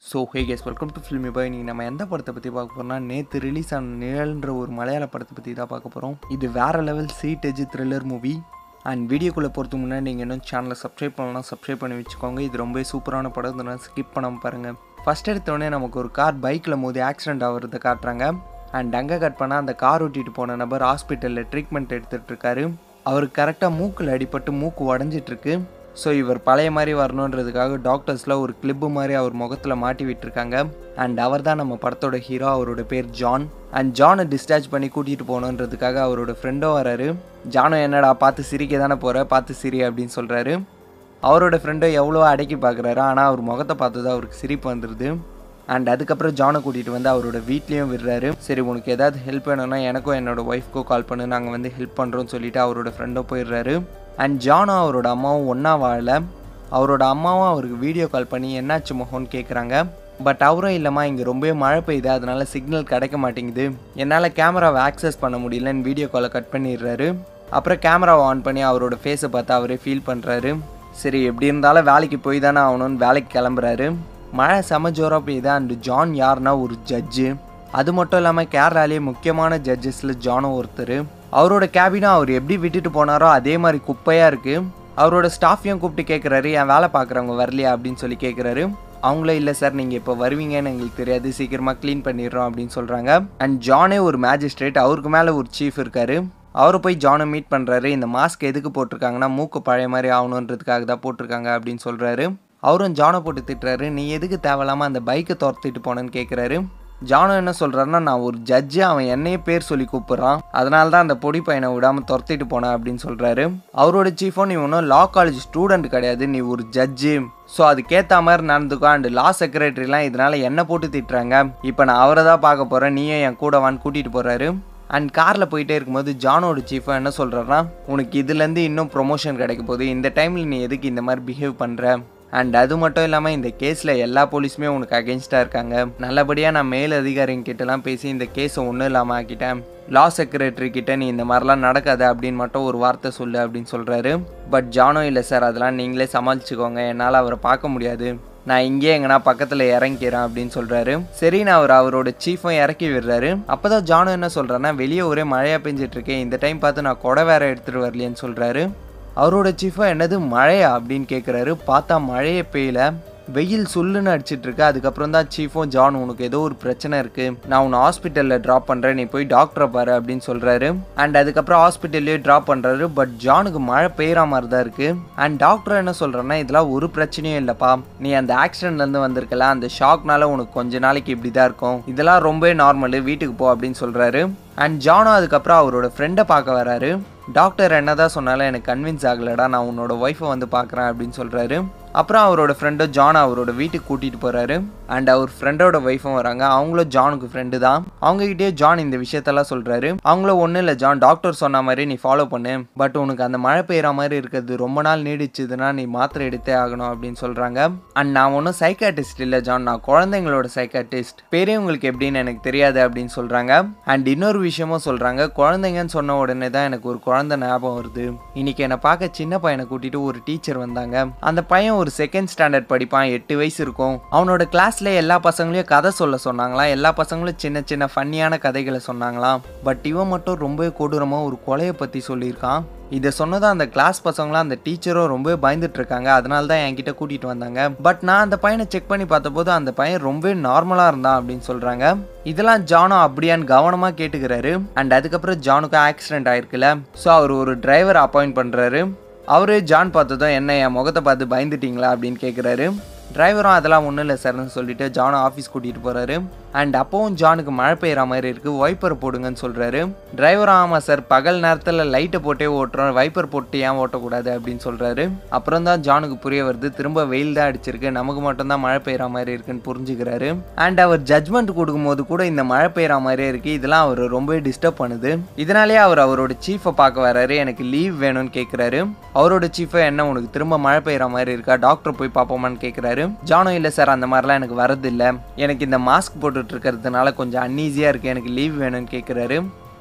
so hey guys welcome to filmy boy நீங்கள் நம்ம எந்த படத்தை பற்றி பார்க்க போகிறோம்னா நேற்று ரிலீஸ் ஆன நிழல்ன்ற ஒரு மலையாள படத்தை பற்றி தான் பார்க்க போகிறோம் இது வேறு level seat edge thriller movie and வீடியோக்குள்ளே போகிறதுக்கு முன்னாடி நீங்கள் இன்னும் சேனலை சப்ஸ்கிரைப் பண்ணலாம் சப்ஸ்கிரைப் பண்ணி வச்சுக்கோங்க இது ரொம்ப சூப்பரான படம் இதனால் ஸ்கிப் பண்ணாமல் பாருங்கள் ஃபஸ்ட் எடுத்தோடனே நமக்கு ஒரு கார் பைக்கில் மோதி ஆக்சிடென்ட் ஆகிறத காட்டுறாங்க அண்ட் அங்கே கட் பண்ணால் அந்த கார் ஓட்டிட்டு போன நபர் ஹாஸ்பிட்டலில் ட்ரீட்மெண்ட் எடுத்துகிட்டு இருக்காரு அவருக்கு கரெக்டாக மூக்கில் அடிபட்டு மூக்கு உடஞ்சிட்ருக்கு ஸோ இவர் பழைய மாதிரி வரணுன்றதுக்காக டாக்டர்ஸில் ஒரு கிளிப்பு மாதிரி அவர் முகத்தில் மாட்டி விட்டுருக்காங்க அண்ட் அவர் தான் நம்ம படத்தோட ஹீரோ அவரோட பேர் ஜான் அண்ட் ஜானை டிஸ்சார்ஜ் பண்ணி கூட்டிகிட்டு போகணுன்றதுக்காக அவரோட ஃப்ரெண்டும் வராரு ஜானும் என்னடா பார்த்து சிரிக்க தானே போகிற பார்த்து சிரி அப்படின்னு சொல்கிறாரு அவரோட ஃப்ரெண்டோ எவ்வளோ அடக்கி பார்க்குறாரு ஆனால் அவர் முகத்தை பார்த்து தான் அவருக்கு சிரிப்பு வந்துடுது அண்ட் அதுக்கப்புறம் ஜானை கூட்டிகிட்டு வந்து அவரோட வீட்லேயும் விடுறாரு சரி உனக்கு ஏதாவது ஹெல்ப் வேணும்னா எனக்கும் என்னோட ஒய்ஃப்க்கோ கால் பண்ணு நாங்கள் வந்து ஹெல்ப் பண்ணுறோம்னு சொல்லிட்டு அவரோட ஃப்ரெண்டும் போயிடுறாரு அண்ட் ஜானும் அவரோட அம்மாவும் ஒன்றா வாழல அவரோட அம்மாவும் அவருக்கு வீடியோ கால் பண்ணி என்னாச்சு மோகன் கேட்குறாங்க பட் அவரும் இல்லைம்மா இங்கே ரொம்பவே மழை பெய்யுது அதனால சிக்னல் கிடைக்க மாட்டேங்குது என்னால் கேமராவை ஆக்சஸ் பண்ண முடியலன்னு வீடியோ காலை கட் பண்ணிடுறாரு அப்புறம் கேமராவை ஆன் பண்ணி அவரோட ஃபேஸை பார்த்து அவரே ஃபீல் பண்ணுறாரு சரி எப்படி இருந்தாலும் வேலைக்கு போய் தானே ஆகணும்னு வேலைக்கு கிளம்புறாரு மழை செம ஜோராக பெய்யுது அண்ட் ஜான் யாருன்னா ஒரு ஜட்ஜு அது மட்டும் இல்லாமல் கேரளாலேயே முக்கியமான ஜட்ஜஸில் ஜானும் ஒருத்தர் அவரோட கேபினும் அவர் எப்படி விட்டுட்டு போனாரோ அதே மாதிரி குப்பையாக இருக்குது அவரோட ஸ்டாஃபையும் கூப்பிட்டு கேட்குறாரு என் வேலை பார்க்குறவங்க வரலையா அப்படின்னு சொல்லி கேட்குறாரு அவங்களே இல்லை சார் நீங்கள் இப்போ வருவீங்கன்னு எங்களுக்கு தெரியாது சீக்கிரமாக க்ளீன் பண்ணிடுறோம் அப்படின்னு சொல்கிறாங்க அண்ட் ஜானே ஒரு மேஜிஸ்ட்ரேட் அவருக்கு மேலே ஒரு சீஃப் இருக்காரு அவரை போய் ஜானை மீட் பண்ணுறாரு இந்த மாஸ்க் எதுக்கு போட்டிருக்காங்கன்னா மூக்கு பழைய மாதிரி ஆகணுன்றதுக்காக தான் போட்டிருக்காங்க அப்படின்னு சொல்கிறாரு அவரும் ஜானை போட்டு திட்டுறாரு நீ எதுக்கு தேவையில்லாமல் அந்த பைக்கை துரத்திட்டு போனேன்னு கேட்குறாரு ஜானோ என்ன சொல்கிறாருன்னா நான் ஒரு ஜட்ஜு அவன் என்னையே பேர் சொல்லி கூப்பிட்றான் அதனால தான் அந்த பொடி பையனை விடாமல் துரத்திட்டு போனேன் அப்படின்னு சொல்கிறாரு அவரோட சீஃபோ நீ ஒன்றும் லா காலேஜ் ஸ்டூடெண்ட் கிடையாது நீ ஒரு ஜட்ஜு ஸோ அதுக்கேற்ற மாதிரி நடந்துக்கோ அண்ட் லா செக்ரட்டரிலாம் இதனால் என்ன போட்டு திட்டுறாங்க இப்போ நான் அவரை தான் பார்க்க போகிறேன் நீயும் என் கூட வான்னு கூட்டிகிட்டு போகிறாரு அண்ட் காரில் போயிட்டே இருக்கும்போது ஜானோட சீஃபை என்ன சொல்கிறாருன்னா உனக்கு இதுலேருந்து இன்னும் ப்ரொமோஷன் கிடைக்க போகுது இந்த டைமில் நீ எதுக்கு இந்த மாதிரி பிஹேவ் பண்ணுற அண்ட் அது மட்டும் இல்லாமல் இந்த கேஸில் எல்லா போலீஸுமே உனக்கு அகென்ஸ்டாக இருக்காங்க நல்லபடியாக நான் மேல் அதிகாரிங்க கிட்டலாம் பேசி இந்த கேஸை ஒன்றும் இல்லாமல் ஆக்கிட்டேன் லா செக்ரட்டரி கிட்ட நீ இந்த மாதிரிலாம் நடக்காது அப்படின்னு மட்டும் ஒரு வார்த்தை சொல்லு அப்படின்னு சொல்கிறாரு பட் ஜானோ இல்லை சார் அதெல்லாம் நீங்களே சமாளிச்சுக்கோங்க என்னால் அவரை பார்க்க முடியாது நான் இங்கே எங்கன்னா பக்கத்தில் இறங்கிறேன் அப்படின்னு சொல்கிறாரு சரின்னு அவர் அவரோட சீஃபும் இறக்கி விடுறாரு அப்போ தான் ஜானோ என்ன சொல்கிறாருன்னா வெளியே ஒரே மழையாக பெஞ்சிட்டு இருக்கேன் இந்த டைம் பார்த்து நான் கொடை வேற எடுத்துகிட்டு வரலையேன்னு சொல்கிறாரு அவரோட சீஃபா என்னது மழையா அப்படின்னு கேட்குறாரு பார்த்தா மழையே பெய்யல வெயில் சுல்லுன்னு அடிச்சிட்டு இருக்கு அதுக்கப்புறம் தான் சீஃபும் ஜான் உனக்கு ஏதோ ஒரு பிரச்சனை இருக்கு நான் உன்னை ஹாஸ்பிட்டலில் ட்ராப் பண்ணுறேன் நீ போய் டாக்டரை பாரு அப்படின்னு சொல்கிறாரு அண்ட் அதுக்கப்புறம் ஹாஸ்பிட்டல்லே ட்ராப் பண்ணுறாரு பட் ஜானுக்கு மழை பெய்கிற மாதிரி தான் இருக்கு அண்ட் டாக்டர் என்ன சொல்கிறேன்னா இதெல்லாம் ஒரு பிரச்சனையும் இல்லைப்பா நீ அந்த ஆக்சிடென்ட்லேருந்து வந்திருக்கல அந்த ஷாக்னால உனக்கு கொஞ்ச நாளைக்கு இப்படி தான் இருக்கும் இதெல்லாம் ரொம்பவே நார்மலு வீட்டுக்கு போ அப்படின்னு சொல்கிறாரு அண்ட் ஜானும் அதுக்கப்புறம் அவரோட ஃப்ரெண்டை பார்க்க வராரு டாக்டர் என்னதான் சொன்னாலும் எனக்கு கன்வின்ஸ் ஆகலடா நான் உன்னோட ஒய்ஃபை வந்து பார்க்குறேன் அப்படின்னு சொல்கிறாரு அப்புறம் அவரோட ஃப்ரெண்டோ ஜான் அவரோட வீட்டுக்கு கூட்டிகிட்டு போகிறாரு அண்ட் அவர் ஃப்ரெண்டோட ஒய்ஃபும் வராங்க அவங்களும் ஜானுக்கு ஃப்ரெண்டு தான் அவங்ககிட்டயே ஜான் இந்த விஷயத்தெல்லாம் சொல்கிறாரு அவங்களும் ஒன்றும் இல்லை ஜான் டாக்டர் சொன்ன மாதிரி நீ ஃபாலோ பண்ணு பட் உனக்கு அந்த மழை பெய்கிற மாதிரி இருக்கிறது ரொம்ப நாள் நீடிச்சதுன்னா நீ மாத்திரை எடுத்தே ஆகணும் அப்படின்னு சொல்கிறாங்க அண்ட் நான் ஒன்றும் சைக்காட்டிஸ்ட் இல்லை ஜான் நான் குழந்தைங்களோட சைக்காட்டிஸ்ட் பெரியவங்களுக்கு எப்படின்னு எனக்கு தெரியாது அப்படின்னு சொல்கிறாங்க அண்ட் இன்னொரு விஷயமும் சொல்கிறாங்க குழந்தைங்கன்னு சொன்ன உடனே தான் எனக்கு ஒரு குழந்தை ஞாபகம் வருது இன்னைக்கு என்னை பார்க்க சின்ன பையனை கூட்டிட்டு ஒரு டீச்சர் வந்தாங்க அந்த பையன் ஒரு செகண்ட் ஸ்டாண்டர்ட் படிப்பான் எட்டு வயசு இருக்கும் அவனோட கிளாஸ்ல எல்லா பசங்களையும் கதை சொல்ல சொன்னாங்களாம் எல்லா பசங்களும் சின்ன சின்ன ஃபன்னியான கதைகளை சொன்னாங்களாம் பட் இவன் மட்டும் ரொம்பவே கொடூரமாக ஒரு கொலையை பற்றி சொல்லியிருக்கான் இதை சொன்னதான் அந்த கிளாஸ் பசங்களாம் அந்த டீச்சரும் ரொம்பவே பயந்துட்டு இருக்காங்க அதனால தான் என்கிட்ட கூட்டிட்டு வந்தாங்க பட் நான் அந்த பையனை செக் பண்ணி பார்த்தபோது அந்த பையன் ரொம்பவே நார்மலாக இருந்தான் அப்படின்னு சொல்றாங்க இதெல்லாம் ஜானோ அப்படியான்னு கவனமாக கேட்டுக்கிறாரு அண்ட் அதுக்கப்புறம் ஜானுக்கு ஆக்சிடென்ட் ஆயிருக்குல்ல ஸோ அவர் ஒரு டிரைவர் அப்பாயிண்ட் பண்ணுறாரு அவரு ஜான் பார்த்ததும் என்ன என் முகத்தை பார்த்து பயந்துட்டீங்களா அப்படின்னு கேட்குறாரு டிரைவரும் அதெல்லாம் ஒன்றும் இல்லை சார்னு சொல்லிட்டு ஜானை ஆஃபீஸ் கூட்டிகிட்டு போகிறாரு அண்ட் அப்போவும் ஜானுக்கு மழை பெய்கிற மாதிரி இருக்குது வைப்பர் போடுங்கன்னு சொல்கிறாரு டிரைவரும் ஆமாம் சார் பகல் நேரத்தில் லைட்டை போட்டே ஓட்டுறோம் வைப்பர் போட்டு ஏன் ஓட்டக்கூடாது அப்படின்னு சொல்கிறாரு அப்புறம் தான் ஜானுக்கு புரிய வருது திரும்ப வெயில் தான் அடிச்சிருக்கு நமக்கு மட்டும்தான் மழை பெய்கிற மாதிரி இருக்குன்னு புரிஞ்சுக்கிறாரு அண்ட் அவர் ஜட்மெண்ட் கொடுக்கும்போது கூட இந்த மழை பெய்கிற மாதிரியே இருக்குது இதெல்லாம் அவர் ரொம்பவே டிஸ்டர்ப் பண்ணுது இதனாலேயே அவர் அவரோட சீஃபை பார்க்க வராரு எனக்கு லீவ் வேணும்னு கேட்குறாரு அவரோட சீஃபை என்ன உனக்கு திரும்ப மழை பெய்கிற மாதிரி இருக்கா டாக்டர் போய் பார்ப்போமான்னு கேட்குறாரு ஜானோ இல்லை சார் அந்த மாதிரிலாம் எனக்கு வரதில்லை எனக்கு இந்த மாஸ்க் போட்டுட்டு இருக்கிறதுனால கொஞ்சம் அன்ஈஸியாக இருக்குது எனக்கு லீவ் வேணும்னு கேட்குறாரு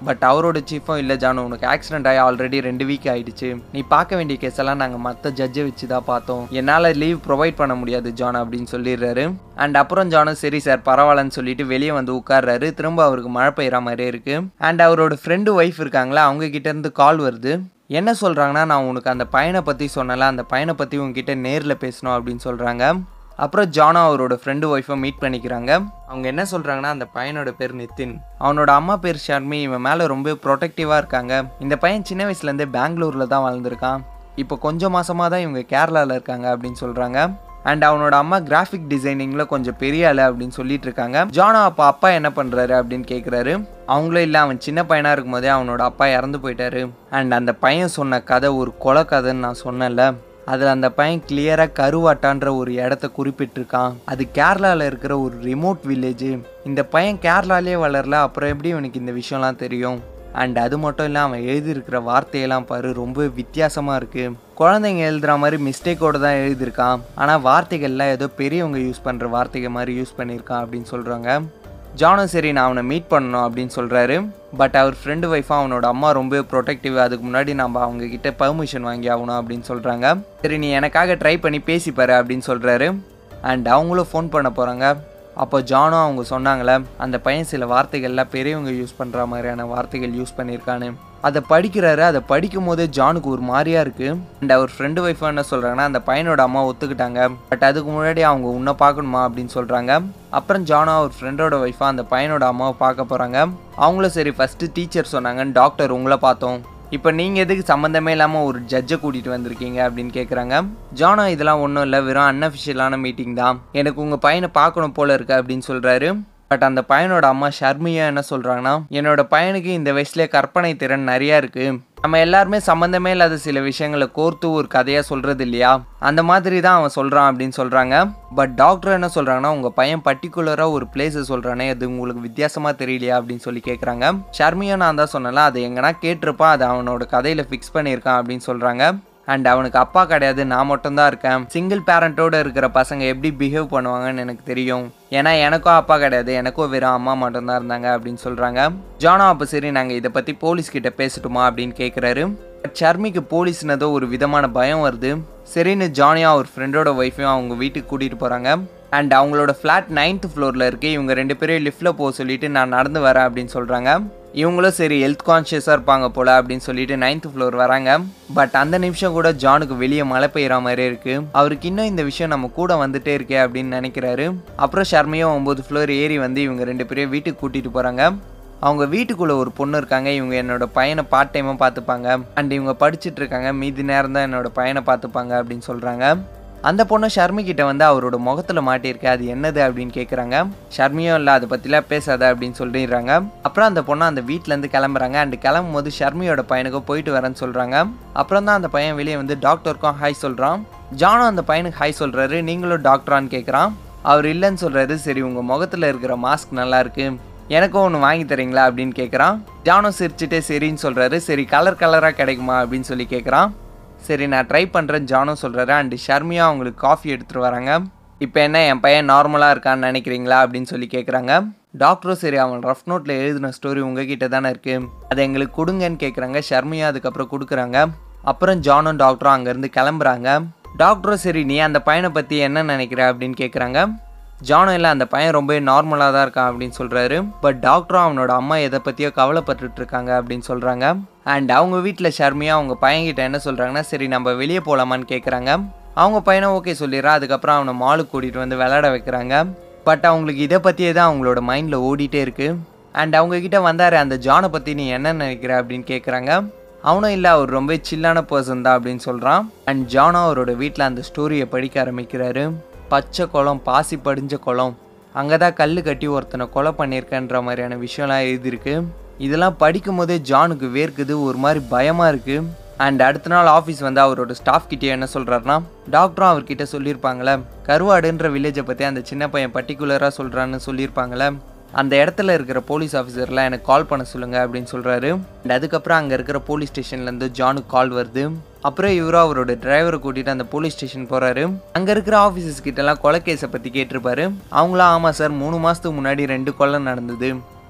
பட் அவரோட சீஃபும் இல்லை ஜானு உனக்கு ஆக்சிடென்ட் ஆகி ஆல்ரெடி ரெண்டு வீக் ஆயிடுச்சு நீ பார்க்க வேண்டிய கேஸ் எல்லாம் நாங்கள் மற்ற ஜட்ஜை வச்சு தான் பார்த்தோம் என்னால் லீவ் ப்ரொவைட் பண்ண முடியாது ஜான் அப்படின்னு சொல்லிடுறாரு அண்ட் அப்புறம் ஜானும் சரி சார் பரவாயில்லன்னு சொல்லிட்டு வெளியே வந்து உட்கார்றாரு திரும்ப அவருக்கு மழை பெய்கிற மாதிரியே இருக்கு அண்ட் அவரோட ஃப்ரெண்டு ஒய்ஃப் இருக்காங்களா அவங்க கிட்ட இருந்து கால் வருது என்ன சொல்கிறாங்கன்னா நான் உனக்கு அந்த பையனை பற்றி சொன்னல அந்த பையனை பற்றி உங்ககிட்ட நேரில் பேசணும் அப்படின்னு சொல்கிறாங்க அப்புறம் ஜானா அவரோட ஃப்ரெண்டு ஒய்ஃபை மீட் பண்ணிக்கிறாங்க அவங்க என்ன சொல்கிறாங்கன்னா அந்த பையனோட பேர் நிதின் அவனோட அம்மா பேர் ஷர்மி இவன் மேலே ரொம்ப ப்ரொடெக்டிவாக இருக்காங்க இந்த பையன் சின்ன வயசுலேருந்தே பெங்களூரில் தான் வளர்ந்துருக்கான் இப்போ கொஞ்சம் மாசமாக தான் இவங்க கேரளாவில் இருக்காங்க அப்படின்னு சொல்கிறாங்க அண்ட் அவனோட அம்மா கிராஃபிக் டிசைனிங்கில் கொஞ்சம் பெரிய ஆளு அப்படின்னு சொல்லிட்டு இருக்காங்க ஜானா அப்பா அப்பா என்ன பண்ணுறாரு அப்படின்னு கேட்குறாரு அவங்களும் இல்லை அவன் சின்ன பையனாக இருக்கும்போதே அவனோட அப்பா இறந்து போயிட்டாரு அண்ட் அந்த பையன் சொன்ன கதை ஒரு கொலை கதைன்னு நான் சொன்னேன்ல அதில் அந்த பையன் கிளியராக கருவாட்டான்ற ஒரு இடத்த குறிப்பிட்டிருக்கான் அது கேரளாவில் இருக்கிற ஒரு ரிமோட் வில்லேஜ் இந்த பையன் கேரளாலே வளரல அப்புறம் எப்படி இவனுக்கு இந்த விஷயம்லாம் தெரியும் அண்ட் அது மட்டும் இல்லை அவன் எழுதியிருக்கிற வார்த்தையெல்லாம் பாரு ரொம்ப வித்தியாசமாக இருக்குது குழந்தைங்க எழுதுகிற மாதிரி மிஸ்டேக்கோடு தான் எழுதியிருக்கான் ஆனால் வார்த்தைகள்லாம் ஏதோ பெரியவங்க யூஸ் பண்ணுற வார்த்தைகள் மாதிரி யூஸ் பண்ணியிருக்கான் அப்படின்னு சொல்கிறாங்க ஜானும் சரி நான் அவனை மீட் பண்ணணும் அப்படின்னு சொல்கிறாரு பட் அவர் ஃப்ரெண்டு ஒய்ஃபாக அவனோட அம்மா ரொம்ப ப்ரொடெக்டிவ் அதுக்கு முன்னாடி நம்ம அவங்க கிட்ட பெர்மிஷன் வாங்கி ஆகணும் அப்படின்னு சொல்கிறாங்க சரி நீ எனக்காக ட்ரை பண்ணி பேசிப்பாரு அப்படின்னு சொல்கிறாரு அண்ட் அவங்களும் ஃபோன் பண்ண போகிறாங்க அப்போ ஜானும் அவங்க சொன்னாங்களே அந்த பையன் சில வார்த்தைகள்லாம் பெரியவங்க யூஸ் பண்ணுற மாதிரியான வார்த்தைகள் யூஸ் பண்ணியிருக்கான்னு அதை படிக்கிறாரு அதை படிக்கும் போதே ஜானுக்கு ஒரு மாதிரியா இருக்கு அண்ட் அவர் ஃப்ரெண்டு ஒய்ஃப் என்ன சொல்றாங்கன்னா அந்த பையனோட அம்மா ஒத்துக்கிட்டாங்க பட் அதுக்கு முன்னாடி அவங்க உன்னை பார்க்கணுமா அப்படின்னு சொல்றாங்க அப்புறம் ஜானோ அவர் ஃப்ரெண்டோட ஒய்ஃபா அந்த பையனோட அம்மாவை பார்க்க போறாங்க அவங்களும் சரி ஃபர்ஸ்ட் டீச்சர் சொன்னாங்க டாக்டர் உங்களை பார்த்தோம் இப்போ நீங்கள் எதுக்கு சம்மந்தமே இல்லாமல் ஒரு ஜட்ஜை கூட்டிகிட்டு வந்திருக்கீங்க அப்படின்னு கேட்குறாங்க ஜானோ இதெல்லாம் ஒன்றும் இல்லை வெறும் அன்அஃபிஷியலான மீட்டிங் தான் எனக்கு உங்கள் பையனை பார்க்கணும் போல இருக்கு அப்படின்னு சொல்கிறாரு பட் அந்த பையனோட அம்மா ஷர்மியா என்ன சொல்கிறாங்கன்னா என்னோட பையனுக்கு இந்த வயசுலேயே கற்பனை திறன் நிறையா இருக்குது நம்ம எல்லாருமே சம்மந்தமே இல்லாத சில விஷயங்களை கோர்த்து ஒரு கதையாக சொல்கிறது இல்லையா அந்த மாதிரி தான் அவன் சொல்கிறான் அப்படின்னு சொல்கிறாங்க பட் டாக்டர் என்ன சொல்கிறாங்கன்னா உங்கள் பையன் பர்டிகுலராக ஒரு பிளேஸை சொல்கிறானே அது உங்களுக்கு வித்தியாசமாக தெரியலையா அப்படின்னு சொல்லி கேட்குறாங்க ஷர்மியா நான் தான் சொன்னல அதை எங்கன்னா கேட்டிருப்பான் அதை அவனோட கதையில் ஃபிக்ஸ் பண்ணியிருக்கான் அப்படின்னு சொல்கிறாங்க அண்ட் அவனுக்கு அப்பா கிடையாது நான் மட்டும்தான் இருக்கேன் சிங்கிள் பேரண்ட்டோட இருக்கிற பசங்க எப்படி பிஹேவ் பண்ணுவாங்கன்னு எனக்கு தெரியும் ஏன்னா எனக்கும் அப்பா கிடையாது எனக்கும் வெறும் அம்மா மட்டும்தான் இருந்தாங்க அப்படின்னு சொல்கிறாங்க ஜானோ அப்போ சரி நாங்கள் இதை பற்றி போலீஸ் கிட்ட பேசட்டுமா அப்படின்னு கேட்குறாரு பட் ஷர்மிக்கு போலீஸ்னதோ ஒரு விதமான பயம் வருது சரின்னு ஜானியா அவர் ஃப்ரெண்டோட ஒய்ஃபையும் அவங்க வீட்டுக்கு கூட்டிகிட்டு போகிறாங்க அண்ட் அவங்களோட ஃப்ளாட் நைன்த் ஃப்ளோரில் இருக்கு இவங்க ரெண்டு பேரும் லிஃப்ட்டில் போக சொல்லிட்டு நான் நடந்து வரேன் அப்படின்னு சொல்கிறாங்க இவங்களும் சரி ஹெல்த் கான்ஷியஸாக இருப்பாங்க போல அப்படின்னு சொல்லிட்டு நைன்த் ஃப்ளோர் வராங்க பட் அந்த நிமிஷம் கூட ஜானுக்கு வெளியே மழை பெய்கிற மாதிரி இருக்கு அவருக்கு இன்னும் இந்த விஷயம் நம்ம கூட வந்துட்டே இருக்கே அப்படின்னு நினைக்கிறாரு அப்புறம் ஷர்மையும் ஒம்பது ஃப்ளோர் ஏறி வந்து இவங்க ரெண்டு பேரையும் வீட்டுக்கு கூட்டிகிட்டு போகிறாங்க அவங்க வீட்டுக்குள்ளே ஒரு பொண்ணு இருக்காங்க இவங்க என்னோட பையனை பார்ட் டைமாக பார்த்துப்பாங்க அண்ட் இவங்க படிச்சுட்டு இருக்காங்க மீதி நேரம் தான் என்னோட பையனை பார்த்துப்பாங்க அப்படின்னு சொல்கிறாங்க அந்த பொண்ணு ஷர்மி கிட்ட வந்து அவரோட முகத்தில் மாட்டியிருக்கு அது என்னது அப்படின்னு கேட்குறாங்க ஷர்மியும் இல்லை அதை பற்றிலாம் பேசாத அப்படின்னு சொல்லிடுறாங்க அப்புறம் அந்த பொண்ணு அந்த வீட்டிலேருந்து கிளம்புறாங்க அண்ட் கிளம்பும் போது ஷர்மியோட பையனுக்கும் போயிட்டு வரேன்னு சொல்கிறாங்க அப்புறம் தான் அந்த பையன் வெளியே வந்து டாக்டருக்கும் ஹாய் சொல்கிறான் ஜானும் அந்த பையனுக்கு ஹாய் சொல்கிறாரு நீங்களும் டாக்டரான்னு கேட்குறான் அவர் இல்லைன்னு சொல்கிறாரு சரி உங்கள் முகத்தில் இருக்கிற மாஸ்க் நல்லா இருக்கு எனக்கும் ஒன்று வாங்கி தரீங்களா அப்படின்னு கேட்குறான் ஜானும் சிரிச்சுட்டே சரின்னு சொல்கிறாரு சரி கலர் கலராக கிடைக்குமா அப்படின்னு சொல்லி கேட்குறான் சரி நான் ட்ரை பண்ணுறேன் ஜானும் சொல்கிறாரு அண்ட் ஷர்மியா அவங்களுக்கு காஃபி எடுத்துகிட்டு வராங்க இப்போ என்ன என் பையன் நார்மலாக இருக்கான்னு நினைக்கிறீங்களா அப்படின்னு சொல்லி கேட்குறாங்க டாக்டரும் சரி அவன் ரஃப் நோட்டில் எழுதின ஸ்டோரி உங்ககிட்ட தானே இருக்குது அதை எங்களுக்கு கொடுங்கன்னு கேட்குறாங்க ஷர்மியா அதுக்கப்புறம் கொடுக்குறாங்க அப்புறம் ஜானும் டாக்டரும் அங்கேருந்து கிளம்புறாங்க டாக்டரும் சரி நீ அந்த பையனை பற்றி என்ன நினைக்கிற அப்படின்னு கேட்குறாங்க ஜானும் இல்லை அந்த பையன் ரொம்ப நார்மலாக தான் இருக்கான் அப்படின்னு சொல்கிறாரு பட் டாக்டரும் அவனோட அம்மா எதை பற்றியோ கவலைப்பட்டுட்டு இருக்காங்க அப்படின்னு சொல்கிறாங்க அண்ட் அவங்க வீட்டில் ஷர்மியா அவங்க பையன்கிட்ட என்ன சொல்கிறாங்கன்னா சரி நம்ம வெளியே போகலாமான்னு கேட்குறாங்க அவங்க பையனை ஓகே சொல்லிடுறா அதுக்கப்புறம் அவனை மாலுக்கு கூட்டிகிட்டு வந்து விளையாட வைக்கிறாங்க பட் அவங்களுக்கு இதை பற்றியே தான் அவங்களோட மைண்டில் ஓடிட்டே இருக்குது அண்ட் அவங்க கிட்ட வந்தார் அந்த ஜானை பற்றி நீ என்ன நினைக்கிற அப்படின்னு கேட்குறாங்க அவனும் இல்லை அவர் ரொம்ப சில்லான பர்சன் தான் அப்படின்னு சொல்கிறான் அண்ட் ஜானோ அவரோட வீட்டில் அந்த ஸ்டோரியை படிக்க ஆரம்பிக்கிறாரு பச்சை குளம் பாசி படிஞ்ச குளம் அங்கே தான் கல் கட்டி ஒருத்தனை கொலை பண்ணியிருக்கன்ற மாதிரியான விஷயம்லாம் எழுதியிருக்கு இதெல்லாம் படிக்கும் போதே ஜானுக்கு வேர்க்குது ஒரு மாதிரி பயமாக இருக்குது அண்ட் அடுத்த நாள் ஆஃபீஸ் வந்து அவரோட ஸ்டாஃப் கிட்டே என்ன சொல்கிறாருன்னா டாக்டரும் அவர்கிட்ட சொல்லியிருப்பாங்களே கருவாடுன்ற வில்லேஜை பற்றி அந்த சின்ன பையன் பர்டிகுலராக சொல்கிறான்னு சொல்லியிருப்பாங்களே அந்த இடத்துல இருக்கிற போலீஸ் ஆஃபீஸர்லாம் எனக்கு கால் பண்ண சொல்லுங்க அப்படின்னு சொல்கிறாரு அண்ட் அதுக்கப்புறம் அங்கே இருக்கிற போலீஸ் ஸ்டேஷன்லேருந்து ஜானுக்கு கால் வருது அப்புறம் இவரும் அவரோட டிரைவரை கூட்டிகிட்டு அந்த போலீஸ் ஸ்டேஷன் போகிறாரு அங்கே இருக்கிற ஆஃபீஸர்ஸ் கிட்டலாம் கொலை கேஸை பற்றி கேட்டிருப்பாரு அவங்களாம் ஆமாம் சார் மூணு மாதத்துக்கு முன்னாடி ரெண்டு கொலை நடந்தது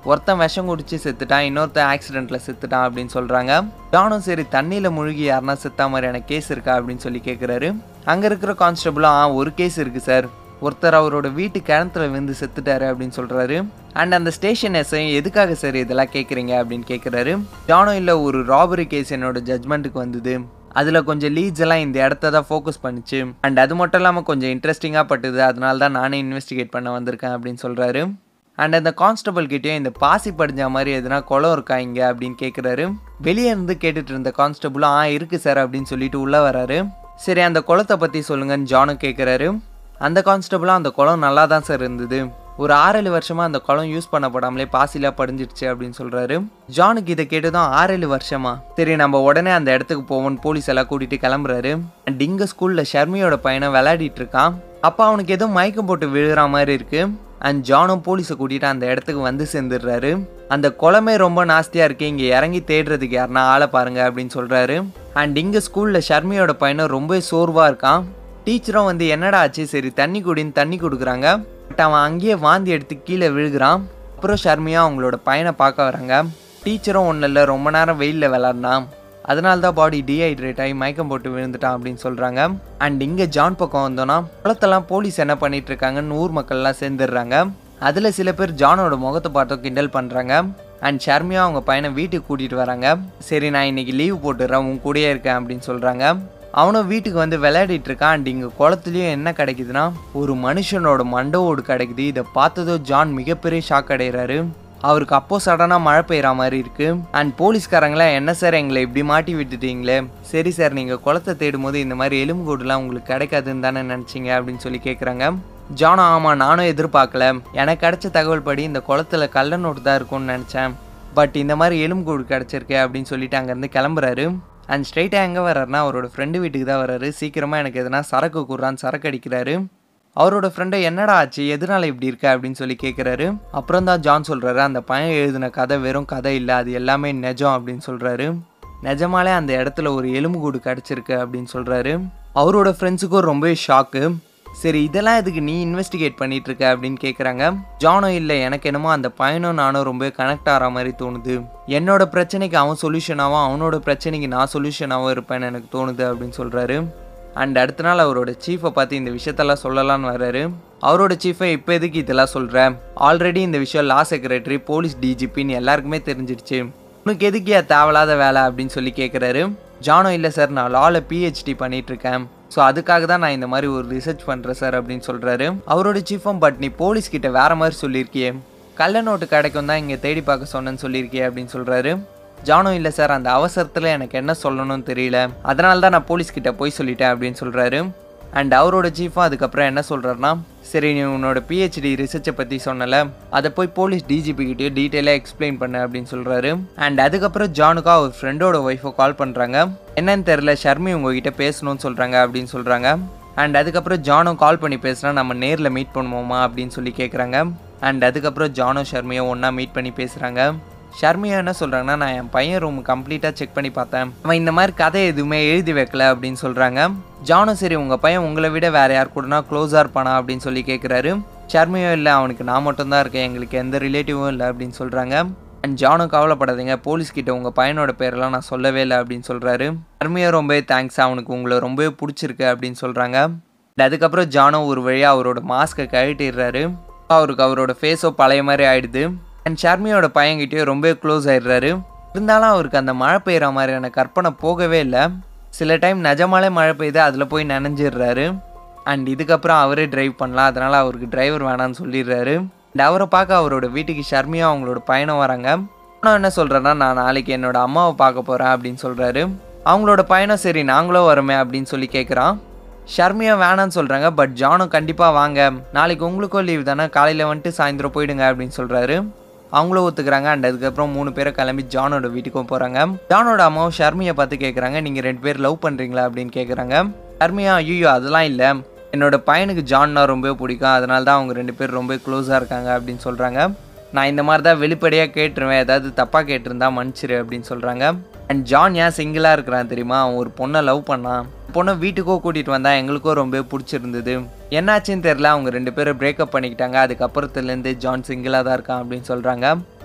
ஒருத்தன் விஷம் குடிச்சு செத்துட்டான் இன்னொருத்தன் ஆக்சிடென்ட்டில் செத்துட்டான் அப்படின்னு சொல்கிறாங்க ஜானும் சரி தண்ணியில் முழுகி யாருனா செத்தா மாதிரியான கேஸ் இருக்கா அப்படின்னு சொல்லி கேட்குறாரு அங்கே இருக்கிற கான்ஸ்டபிளும் ஆ ஒரு கேஸ் இருக்குது சார் ஒருத்தர் அவரோட வீட்டு கிணத்துல விழுந்து செத்துட்டாரு அப்படின்னு சொல்கிறாரு அண்ட் அந்த ஸ்டேஷன் எஸ்ஐயும் எதுக்காக சார் இதெல்லாம் கேட்குறீங்க அப்படின்னு கேட்குறாரு ஜானும் இல்லை ஒரு ராபரி கேஸ் என்னோட ஜட்மெண்ட்டுக்கு வந்தது அதில் கொஞ்சம் லீட்ஸ் எல்லாம் இந்த இடத்த தான் ஃபோக்கஸ் பண்ணிச்சு அண்ட் அது மட்டும் இல்லாமல் கொஞ்சம் இன்ட்ரெஸ்டிங்காக பட்டுது அதனால தான் நானே இன்வெஸ்டிகேட் பண்ண வந்திருக்கேன் அப்படின்னு சொல்கிறாரு அண்ட் அந்த கான்ஸ்டபிள் கிட்டேயும் இந்த பாசி படிஞ்ச மாதிரி எதுனா குளம் இருக்கா இங்கே அப்படின்னு கேட்குறாரு வெளியே இருந்து கேட்டுட்டு இருந்த கான்ஸ்டபிளும் ஆ இருக்கு சார் அப்படின்னு சொல்லிட்டு உள்ளே வராரு சரி அந்த குளத்தை பற்றி சொல்லுங்கன்னு ஜானும் கேட்குறாரு அந்த கான்ஸ்டபிளும் அந்த குளம் நல்லா தான் சார் இருந்தது ஒரு ஆறேழு வருஷமா அந்த குளம் யூஸ் பண்ணப்படாமலே பாசிலாம் படிஞ்சிடுச்சு அப்படின்னு சொல்றாரு ஜானுக்கு இதை கேட்டதும் ஆறேழு வருஷமா சரி நம்ம உடனே அந்த இடத்துக்கு போவோம்னு போலீஸ் எல்லாம் கூட்டிட்டு கிளம்புறாரு அண்ட் இங்க ஸ்கூல்ல ஷர்மியோட பையனை விளையாடிட்டு இருக்கான் அப்போ அவனுக்கு ஏதோ மயக்கம் போட்டு விழுகிற மாதிரி இருக்கு அண்ட் ஜானும் போலீஸை கூட்டிட்டு அந்த இடத்துக்கு வந்து சேர்ந்துடுறாரு அந்த குளமே ரொம்ப நாஸ்தியா இருக்கு இங்க இறங்கி தேடுறதுக்கு யாருன்னா ஆளை பாருங்க அப்படின்னு சொல்றாரு அண்ட் இங்க ஸ்கூல்ல ஷர்மியோட பையனும் ரொம்ப சோர்வா இருக்கான் டீச்சரும் வந்து என்னடா ஆச்சு சரி தண்ணி குடின்னு தண்ணி கொடுக்குறாங்க பட் அவன் அங்கேயே வாந்தி எடுத்து கீழே விழுகிறான் அப்புறம் ஷர்மியா அவங்களோட பையனை பார்க்க வராங்க டீச்சரும் ஒன்றும் இல்லை ரொம்ப நேரம் வெயிலில் விளாட்னான் அதனால தான் பாடி டீஹைட்ரேட் ஆகி மயக்கம் போட்டு விழுந்துட்டான் அப்படின்னு சொல்கிறாங்க அண்ட் இங்கே ஜான் பக்கம் வந்தோன்னா குளத்தெல்லாம் போலீஸ் என்ன பண்ணிட்டு இருக்காங்கன்னு ஊர் மக்கள்லாம் சேர்ந்துடுறாங்க அதில் சில பேர் ஜானோட முகத்தை பார்த்து கிண்டல் பண்ணுறாங்க அண்ட் ஷர்மியா அவங்க பையனை வீட்டுக்கு கூட்டிகிட்டு வராங்க சரி நான் இன்னைக்கு லீவ் போட்டுடுறேன் உன் கூடயே இருக்கேன் அப்படின்னு சொல்கிறாங்க அவனும் வீட்டுக்கு வந்து விளையாடிட்டு இருக்கான் அண்ட் இங்கே குளத்துலேயும் என்ன கிடைக்குதுன்னா ஒரு மனுஷனோட மண்டவோடு கிடைக்குது இதை பார்த்ததோ ஜான் மிகப்பெரிய ஷாக் அடைகிறாரு அவருக்கு அப்போ சடனாக மழை பெய்கிற மாதிரி இருக்கு அண்ட் போலீஸ்காரங்களாம் என்ன சார் எங்களை இப்படி மாட்டி விட்டுட்டீங்களே சரி சார் நீங்கள் குளத்தை தேடும் போது இந்த மாதிரி எலும்புக்கூடுலாம் உங்களுக்கு கிடைக்காதுன்னு தானே நினச்சிங்க அப்படின்னு சொல்லி கேட்குறாங்க ஜானும் ஆமாம் நானும் எதிர்பார்க்கல எனக்கு கிடைச்ச தகவல் படி இந்த குளத்துல கள்ள நோட்டு தான் இருக்கும்னு நினச்சேன் பட் இந்த மாதிரி எலும்புக்கூடு கிடச்சிருக்கு அப்படின்னு சொல்லிட்டு அங்கேருந்து கிளம்புறாரு அண்ட் ஸ்ட்ரைட்டாக எங்கே வர்றாருன்னா அவரோட ஃப்ரெண்டு வீட்டுக்கு தான் வர்றாரு சீக்கிரமாக எனக்கு எதனா சரக்கு கூடுறான்னு சரக்கு அடிக்கிறாரு அவரோட ஃப்ரெண்டை என்னடா ஆச்சு எதனால இப்படி இருக்க அப்படின்னு சொல்லி கேட்குறாரு அப்புறம் தான் ஜான் சொல்கிறாரு அந்த பையன் எழுதின கதை வெறும் கதை இல்லை அது எல்லாமே நிஜம் அப்படின்னு சொல்கிறாரு நிஜமாலே அந்த இடத்துல ஒரு எலும்புக்கூடு கிடச்சிருக்கு அப்படின்னு சொல்கிறாரு அவரோட ஃப்ரெண்ட்ஸுக்கும் ரொம்பவே ஷாக்கு சரி இதெல்லாம் எதுக்கு நீ இன்வெஸ்டிகேட் பண்ணிட்டு இருக்க அப்படின்னு கேட்குறாங்க ஜானும் இல்லை எனக்கு என்னமோ அந்த பையனும் நானும் ரொம்ப கனெக்ட் ஆகிற மாதிரி தோணுது என்னோட பிரச்சனைக்கு அவன் சொல்யூஷனாகவும் அவனோட பிரச்சனைக்கு நான் சொல்யூஷனாகவும் இருப்பேன்னு எனக்கு தோணுது அப்படின்னு சொல்கிறாரு அண்ட் அடுத்த நாள் அவரோட சீஃபை பார்த்து இந்த விஷயத்தெல்லாம் சொல்லலான்னு வர்றாரு அவரோட சீஃபை இப்போ எதுக்கு இதெல்லாம் சொல்கிறேன் ஆல்ரெடி இந்த விஷயம் லா செக்ரட்டரி போலீஸ் டிஜிபின்னு எல்லாருக்குமே தெரிஞ்சிடுச்சு உனக்கு எதுக்கு ஏன் தேவையில்லாத வேலை அப்படின்னு சொல்லி கேட்குறாரு ஜானோ இல்லை சார் நான் லாவில் பிஹெச்டி பண்ணிட்டு இருக்கேன் ஸோ அதுக்காக தான் நான் இந்த மாதிரி ஒரு ரிசர்ச் பண்ணுறேன் சார் அப்படின்னு சொல்கிறாரு அவரோட சீஃபும் பட் நீ போலீஸ் கிட்ட வேற மாதிரி சொல்லியிருக்கியே கள்ள நோட்டு கிடைக்கும் தான் இங்கே தேடி பார்க்க சொன்னேன்னு சொல்லியிருக்கியே அப்படின்னு சொல்கிறாரு ஜானும் இல்லை சார் அந்த அவசரத்தில் எனக்கு என்ன சொல்லணும்னு தெரியல அதனால தான் நான் போலீஸ் கிட்ட போய் சொல்லிட்டேன் அப்படின்னு சொல்கிறாரு அண்ட் அவரோட சீஃபும் அதுக்கப்புறம் என்ன சொல்கிறாருன்னா சரி நீ உன்னோட பிஹெச்டி ரிசர்ச்சை பற்றி சொன்னல அதை போய் போலீஸ் டிஜிபி கிட்டேயே டீட்டெயிலாக எக்ஸ்பிளைன் பண்ணு அப்படின்னு சொல்கிறாரு அண்ட் அதுக்கப்புறம் ஜானுக்கா அவர் ஃப்ரெண்டோட ஒய்ஃபை கால் பண்ணுறாங்க என்னன்னு தெரில ஷர்மி உங்ககிட்ட பேசணும்னு சொல்கிறாங்க அப்படின்னு சொல்கிறாங்க அண்ட் அதுக்கப்புறம் ஜானும் கால் பண்ணி பேசுனா நம்ம நேரில் மீட் பண்ணுவோமா அப்படின்னு சொல்லி கேட்குறாங்க அண்ட் அதுக்கப்புறம் ஜானும் ஷர்மியும் ஒன்றா மீட் பண்ணி பேசுகிறாங்க ஷர்மியா என்ன சொல்கிறாங்கன்னா நான் என் பையன் ரூம் கம்ப்ளீட்டாக செக் பண்ணி பார்த்தேன் அவன் இந்த மாதிரி கதை எதுவுமே எழுதி வைக்கல அப்படின்னு சொல்கிறாங்க ஜானும் சரி உங்கள் பையன் உங்களை விட வேறு யார் கூடனா க்ளோஸாக இருப்பானா அப்படின்னு சொல்லி கேட்குறாரு ஷர்மியும் இல்லை அவனுக்கு நான் மட்டும்தான் இருக்கேன் எங்களுக்கு எந்த ரிலேட்டிவும் இல்லை அப்படின்னு சொல்கிறாங்க அண்ட் ஜானும் கவலைப்படாதீங்க போலீஸ் கிட்ட உங்கள் பையனோட பேரெல்லாம் நான் சொல்லவே இல்லை அப்படின்னு சொல்கிறாரு ஷர்மியா ரொம்பவே தேங்க்ஸ் அவனுக்கு உங்களை ரொம்பவே பிடிச்சிருக்கு அப்படின்னு சொல்கிறாங்க அதுக்கப்புறம் ஜானோ ஒரு வழியாக அவரோட மாஸ்க்கை கழட்டிடுறாரு அவருக்கு அவரோட ஃபேஸோ பழைய மாதிரி ஆயிடுது அண்ட் ஷர்மியோட பையன்கிட்டயும் ரொம்ப க்ளோஸ் ஆயிடுறாரு இருந்தாலும் அவருக்கு அந்த மழை பெய்கிற மாதிரியான கற்பனை போகவே இல்லை சில டைம் நிஜமாலே மழை பெய்யுது அதில் போய் நனைஞ்சிடுறாரு அண்ட் இதுக்கப்புறம் அவரே டிரைவ் பண்ணலாம் அதனால் அவருக்கு டிரைவர் வேணான்னு சொல்லிடுறாரு அண்ட் அவரை பார்க்க அவரோட வீட்டுக்கு ஷர்மியா அவங்களோட பயணம் வராங்க ஆனால் என்ன சொல்கிறேன்னா நான் நாளைக்கு என்னோட அம்மாவை பார்க்க போகிறேன் அப்படின்னு சொல்கிறாரு அவங்களோட பயணம் சரி நாங்களும் வரோமே அப்படின்னு சொல்லி கேட்குறான் ஷர்மியா வேணான்னு சொல்கிறாங்க பட் ஜானும் கண்டிப்பாக வாங்க நாளைக்கு உங்களுக்கும் லீவ் தானே காலையில் வந்துட்டு சாயந்தரம் போயிடுங்க அப்படின்னு சொல்கிறாரு அவங்களும் ஒத்துக்கிறாங்க அண்ட் அதுக்கப்புறம் மூணு பேரை கிளம்பி ஜானோட வீட்டுக்கும் போகிறாங்க ஜானோட அம்மாவும் ஷர்மியை பார்த்து கேட்குறாங்க நீங்கள் ரெண்டு பேர் லவ் பண்ணுறீங்களா அப்படின்னு கேட்குறாங்க ஷர்மியா ஐயோ அதெல்லாம் இல்லை என்னோட பையனுக்கு ஜான்னா ரொம்ப பிடிக்கும் அதனால தான் அவங்க ரெண்டு பேர் ரொம்ப க்ளோஸாக இருக்காங்க அப்படின்னு சொல்கிறாங்க நான் இந்த மாதிரி தான் வெளிப்படையாக கேட்டுருவேன் ஏதாவது தப்பாக கேட்டிருந்தா மன்னிச்சிரு அப்படின்னு சொல்கிறாங்க அண்ட் ஜான் ஏன் சிங்கிளாக இருக்கிறான் தெரியுமா அவன் ஒரு பொண்ணை லவ் பண்ணான் பொண்ணை வீட்டுக்கோ கூட்டிகிட்டு வந்தா எங்களுக்கும் ரொம்ப பிடிச்சிருந்தது என்னாச்சுன்னு தெரில அவங்க ரெண்டு பேரும் பிரேக்கப் பண்ணிக்கிட்டாங்க அதுக்கப்புறத்துலேருந்து ஜான் சிங்கிளாக தான் இருக்கான் அப்படின்னு சொல்கிறாங்க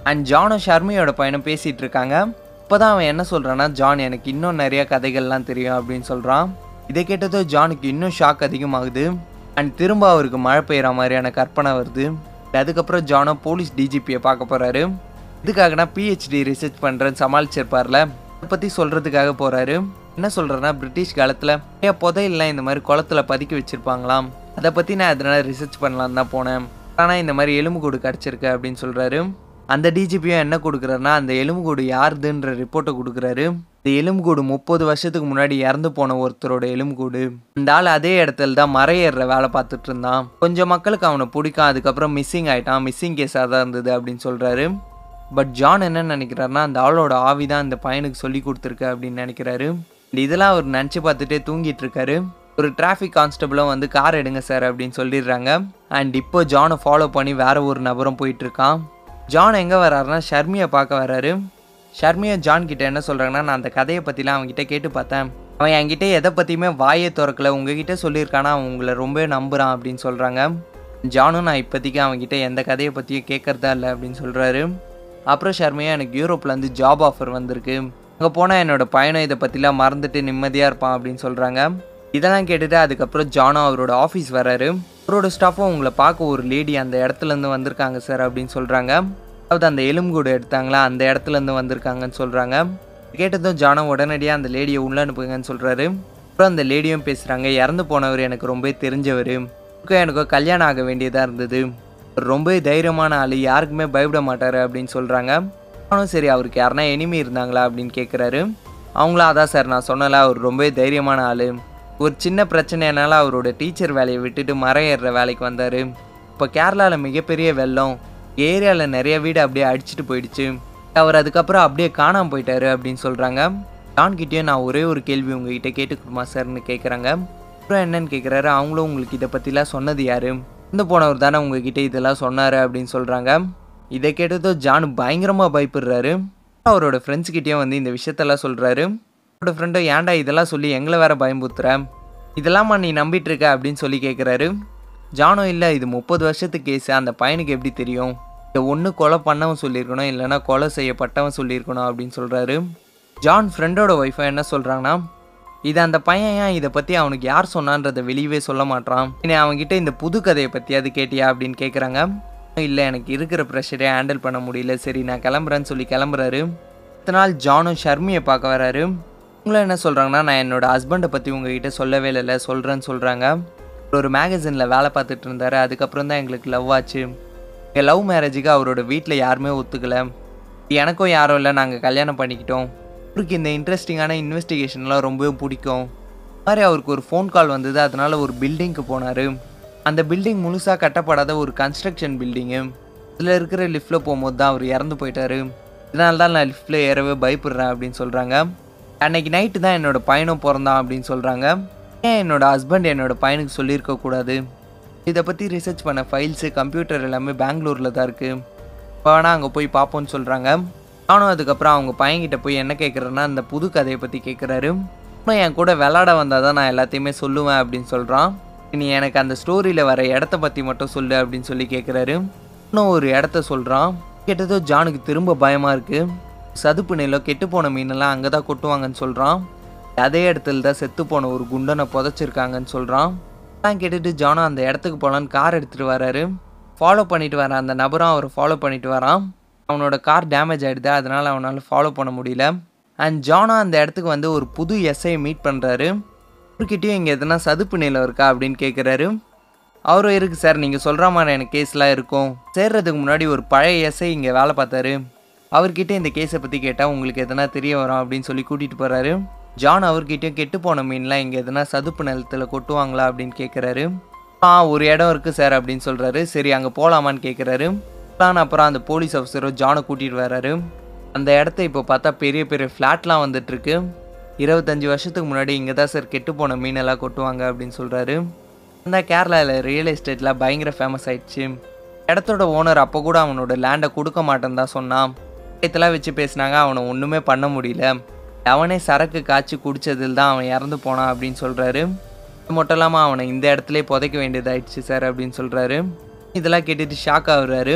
அண்ட் ஜானும் ஷர்மியோட பையனும் பேசிகிட்டு இருக்காங்க இப்போ தான் அவன் என்ன சொல்கிறான்னா ஜான் எனக்கு இன்னும் நிறைய கதைகள்லாம் தெரியும் அப்படின்னு சொல்கிறான் இதை கேட்டதோ ஜானுக்கு இன்னும் ஷாக் அதிகமாகுது அண்ட் திரும்ப அவருக்கு மழை பெய்கிற மாதிரியான கற்பனை வருது அதுக்கப்புறம் ஜானோ போலீஸ் டிஜிபியை பார்க்க போகிறாரு இதுக்காகனா பிஹெச்டி ரிசர்ச் பண்ணுறேன்னு சமாளிச்சிருப்பார்ல அதை பற்றி சொல்கிறதுக்காக போகிறாரு என்ன சொல்கிறேன்னா பிரிட்டிஷ் காலத்தில் நிறைய புதையெல்லாம் இந்த மாதிரி குளத்துல பதுக்கி வச்சுருப்பாங்களாம் அதை பற்றி நான் அதனால் ரிசர்ச் பண்ணலான்னு தான் போனேன் ஆனால் இந்த மாதிரி எலும்புக்கூடு கிடச்சிருக்கு அப்படின்னு சொல்கிறாரு அந்த டிஜிபியும் என்ன கொடுக்குறாருன்னா அந்த எலும்புக்கூடு யாருதுன்ற ரிப்போர்ட்டை கொடுக்குறாரு இந்த எலும்புக்கூடு முப்பது வருஷத்துக்கு முன்னாடி இறந்து போன ஒருத்தரோட எலும்புக்கூடு இந்த ஆள் அதே இடத்துல தான் மறையேற வேலை பார்த்துட்டு இருந்தான் கொஞ்சம் மக்களுக்கு அவனை பிடிக்கும் அதுக்கப்புறம் மிஸ்ஸிங் ஆயிட்டான் மிஸ்ஸிங் கேஸாக தான் இருந்தது அப்படின்னு சொல்கிறாரு பட் ஜான் என்ன நினைக்கிறாருன்னா அந்த ஆளோட ஆவி தான் இந்த பையனுக்கு சொல்லி கொடுத்துருக்கு அப்படின்னு நினைக்கிறாரு இதெல்லாம் அவர் நினச்சி பார்த்துட்டே தூங்கிட்டு இருக்காரு ஒரு டிராஃபிக் கான்ஸ்டபிளும் வந்து கார் எடுங்க சார் அப்படின்னு சொல்லிடுறாங்க அண்ட் இப்போ ஜானை ஃபாலோ பண்ணி வேற ஒரு நபரும் போயிட்டு இருக்கான் ஜான் எங்கே வராருன்னா ஷர்மியை பார்க்க வராரு ஷர்மியா ஜான் கிட்ட என்ன சொல்கிறாங்கன்னா நான் அந்த கதையை பற்றிலாம் அவன்கிட்ட கேட்டு பார்த்தேன் அவன் என்கிட்ட எதை பற்றியுமே வாயே திறக்கல உங்ககிட்ட சொல்லியிருக்கானா அவன் உங்களை ரொம்ப நம்புகிறான் அப்படின்னு சொல்கிறாங்க ஜானும் நான் இப்போதைக்கு அவன்கிட்ட எந்த கதையை பற்றியும் கேட்கறதா இல்லை அப்படின்னு சொல்கிறாரு அப்புறம் ஷர்மியா எனக்கு யூரோப்லேருந்து ஜாப் ஆஃபர் வந்திருக்கு அங்கே போனால் என்னோட பயணம் இதை பற்றிலாம் மறந்துட்டு நிம்மதியாக இருப்பான் அப்படின்னு சொல்கிறாங்க இதெல்லாம் கேட்டுட்டு அதுக்கப்புறம் ஜானோ அவரோட ஆஃபீஸ் வராரு அவரோட ஸ்டாஃபும் உங்களை பார்க்க ஒரு லேடி அந்த இடத்துலேருந்து வந்திருக்காங்க சார் அப்படின்னு சொல்கிறாங்க அதாவது அந்த எலும்புக்கூடு எடுத்தாங்களா அந்த இடத்துலேருந்து வந்திருக்காங்கன்னு சொல்கிறாங்க கேட்டதும் ஜானோ உடனடியாக அந்த லேடியை உள்ள அனுப்புங்கன்னு சொல்கிறாரு அப்புறம் அந்த லேடியும் பேசுகிறாங்க இறந்து போனவர் எனக்கு ரொம்ப தெரிஞ்சவர் எனக்கு கல்யாணம் ஆக வேண்டியதாக இருந்தது ரொம்ப தைரியமான ஆள் யாருக்குமே பயப்பட மாட்டார் அப்படின்னு சொல்கிறாங்க அவனும் சரி அவருக்கு யாருனா எனிமி இருந்தாங்களா அப்படின்னு கேட்குறாரு அவங்களும் அதான் சார் நான் சொன்னல அவர் ரொம்ப தைரியமான ஆள் ஒரு சின்ன பிரச்சனைனால அவரோட டீச்சர் வேலையை விட்டுட்டு மரம் ஏறுற வேலைக்கு வந்தார் இப்போ கேரளாவில் மிகப்பெரிய வெள்ளம் ஏரியாவில் நிறைய வீடு அப்படியே அடிச்சிட்டு போயிடுச்சு அவர் அதுக்கப்புறம் அப்படியே காணாமல் போயிட்டாரு அப்படின்னு சொல்கிறாங்க டான்கிட்டேயும் நான் ஒரே ஒரு கேள்வி உங்ககிட்ட கேட்டுக்கணுமா சார்னு கேட்குறாங்க அப்புறம் என்னன்னு கேட்குறாரு அவங்களும் உங்களுக்கு இதை பற்றிலாம் சொன்னது யாரு இருந்து போனவர் தானே உங்ககிட்ட இதெல்லாம் சொன்னார் அப்படின்னு சொல்கிறாங்க இதை கேட்டதோ ஜான் பயங்கரமாக பயப்படுறாரு அவரோட ஃப்ரெண்ட்ஸ்கிட்டேயும் வந்து இந்த விஷயத்தெல்லாம் சொல்கிறாரு அவரோட ஃப்ரெண்டோ ஏன்டா இதெல்லாம் சொல்லி எங்களை வேற பயம்புத்துற இதெல்லாமா நீ நம்பிட்டு இருக்க அப்படின்னு சொல்லி கேட்குறாரு ஜானோ இல்லை இது முப்பது வருஷத்துக்கு கேஸு அந்த பையனுக்கு எப்படி தெரியும் இதை ஒன்று கொலை பண்ணவன் சொல்லியிருக்கணும் இல்லைன்னா கொலை செய்யப்பட்டவன் சொல்லியிருக்கணும் அப்படின்னு சொல்கிறாரு ஜான் ஃப்ரெண்டோட ஒய்ஃபை என்ன சொல்கிறாங்கன்னா இது அந்த பையன் ஏன் இதை பற்றி அவனுக்கு யார் சொன்னான்றதை வெளியவே சொல்ல மாட்டான் இனி அவன்கிட்ட இந்த புது கதையை பற்றி அது கேட்டியா அப்படின்னு கேட்குறாங்க இல்லை எனக்கு இருக்கிற ப்ரெஷரே ஹேண்டில் பண்ண முடியல சரி நான் கிளம்புறேன்னு சொல்லி கிளம்புறாரு அடுத்த நாள் ஜானும் ஷர்மியை பார்க்க வராரு உங்களை என்ன சொல்கிறாங்கன்னா நான் என்னோட ஹஸ்பண்டை பற்றி உங்ககிட்ட சொல்லவே இல்லை சொல்கிறேன்னு சொல்கிறாங்க ஒரு மேகசினில் வேலை பார்த்துட்டு இருந்தார் அதுக்கப்புறம் தான் எங்களுக்கு லவ் ஆச்சு எங்கள் லவ் மேரேஜுக்கு அவரோட வீட்டில் யாருமே ஒத்துக்கலை எனக்கும் யாரும் இல்லை நாங்கள் கல்யாணம் பண்ணிக்கிட்டோம் அவருக்கு இந்த இன்ட்ரெஸ்டிங்கான இன்வெஸ்டிகேஷன்லாம் ரொம்பவும் பிடிக்கும் மாதிரி அவருக்கு ஒரு ஃபோன் கால் வந்தது அதனால் ஒரு பில்டிங்க்கு போனார் அந்த பில்டிங் முழுசாக கட்டப்படாத ஒரு கன்ஸ்ட்ரக்ஷன் பில்டிங்கு இதில் இருக்கிற லிஃப்ட்டில் போகும்போது தான் அவர் இறந்து போயிட்டாரு இதனால தான் நான் லிஃப்ட்டில் ஏறவே பயப்படுறேன் அப்படின்னு சொல்கிறாங்க அன்னைக்கு நைட்டு தான் என்னோட பையனும் பிறந்தான் அப்படின்னு சொல்கிறாங்க ஏன் என்னோட ஹஸ்பண்ட் என்னோட பையனுக்கு சொல்லியிருக்க கூடாது இதை பற்றி ரிசர்ச் பண்ண ஃபைல்ஸு கம்ப்யூட்டர் எல்லாமே பெங்களூரில் தான் இருக்குது இப்போ வேணால் அங்கே போய் பார்ப்போம்னு சொல்கிறாங்க நானும் அதுக்கப்புறம் அவங்க பையன்கிட்ட போய் என்ன கேட்குறேன்னா அந்த புது கதையை பற்றி கேட்குறாரு இன்னும் என் கூட விளாட வந்தால் தான் நான் எல்லாத்தையுமே சொல்லுவேன் அப்படின்னு சொல்கிறான் நீ எனக்கு அந்த ஸ்டோரியில் வர இடத்த பற்றி மட்டும் சொல்லு அப்படின்னு சொல்லி கேட்குறாரு இன்னும் ஒரு இடத்த சொல்கிறான் கேட்டதோ ஜானுக்கு திரும்ப பயமாக இருக்குது சதுப்பு நிலம் கெட்டு போன மீனெல்லாம் அங்கே தான் கொட்டுவாங்கன்னு சொல்கிறான் அதே இடத்துல தான் செத்து போன ஒரு குண்டனை புதைச்சிருக்காங்கன்னு சொல்கிறான் நான் கேட்டுட்டு ஜானோ அந்த இடத்துக்கு போகலான்னு கார் எடுத்துகிட்டு வராரு ஃபாலோ பண்ணிட்டு வர அந்த நபரும் அவரை ஃபாலோ பண்ணிட்டு வரான் அவனோட கார் டேமேஜ் ஆகிடுது அதனால் அவனால் ஃபாலோ பண்ண முடியல அண்ட் ஜானோ அந்த இடத்துக்கு வந்து ஒரு புது எஸ்ஐயை மீட் பண்ணுறாரு அவர்கிட்டயும் இங்கே எதனா சதுப்பு நிலம் இருக்கா அப்படின்னு கேட்குறாரு அவரும் இருக்குது சார் நீங்கள் சொல்கிற மாதிரி எனக்கு கேஸ்லாம் இருக்கும் சேர்றதுக்கு முன்னாடி ஒரு பழைய எஸ்ஐ இங்கே வேலை பார்த்தாரு அவர்கிட்ட இந்த கேஸை பற்றி கேட்டால் உங்களுக்கு எதனா தெரிய வரும் அப்படின்னு சொல்லி கூட்டிகிட்டு போகிறாரு ஜான் அவர்கிட்டயும் கெட்டு போன மீன்லாம் இங்கே எதனா சதுப்பு நிலத்தில் கொட்டுவாங்களா அப்படின்னு கேட்குறாரு ஆ ஒரு இடம் இருக்குது சார் அப்படின்னு சொல்கிறாரு சரி அங்கே போகலாமான்னு கேட்குறாரு பிளான் அப்புறம் அந்த போலீஸ் ஆஃபீஸரும் ஜானை கூட்டிகிட்டு வராரு அந்த இடத்த இப்போ பார்த்தா பெரிய பெரிய ஃப்ளாட்லாம் வந்துட்டுருக்கு இருபத்தஞ்சி வருஷத்துக்கு முன்னாடி இங்கே தான் சார் கெட்டு போன மீனெல்லாம் கொட்டுவாங்க அப்படின்னு சொல்கிறாரு அந்த கேரளாவில் ரியல் எஸ்டேட்டில் பயங்கர ஃபேமஸ் ஆயிடுச்சு இடத்தோட ஓனர் அப்போ கூட அவனோட லேண்டை கொடுக்க மாட்டேன்னு தான் சொன்னான் இதெல்லாம் வச்சு பேசினாங்க அவனை ஒன்றுமே பண்ண முடியல அவனே சரக்கு காய்ச்சி குடிச்சதில் தான் அவன் இறந்து போனான் அப்படின்னு சொல்கிறாரு அது மட்டும் இல்லாமல் அவனை இந்த இடத்துல புதைக்க வேண்டியதாயிடுச்சு சார் அப்படின்னு சொல்கிறாரு இதெல்லாம் கேட்டுட்டு ஷாக் ஆகுறாரு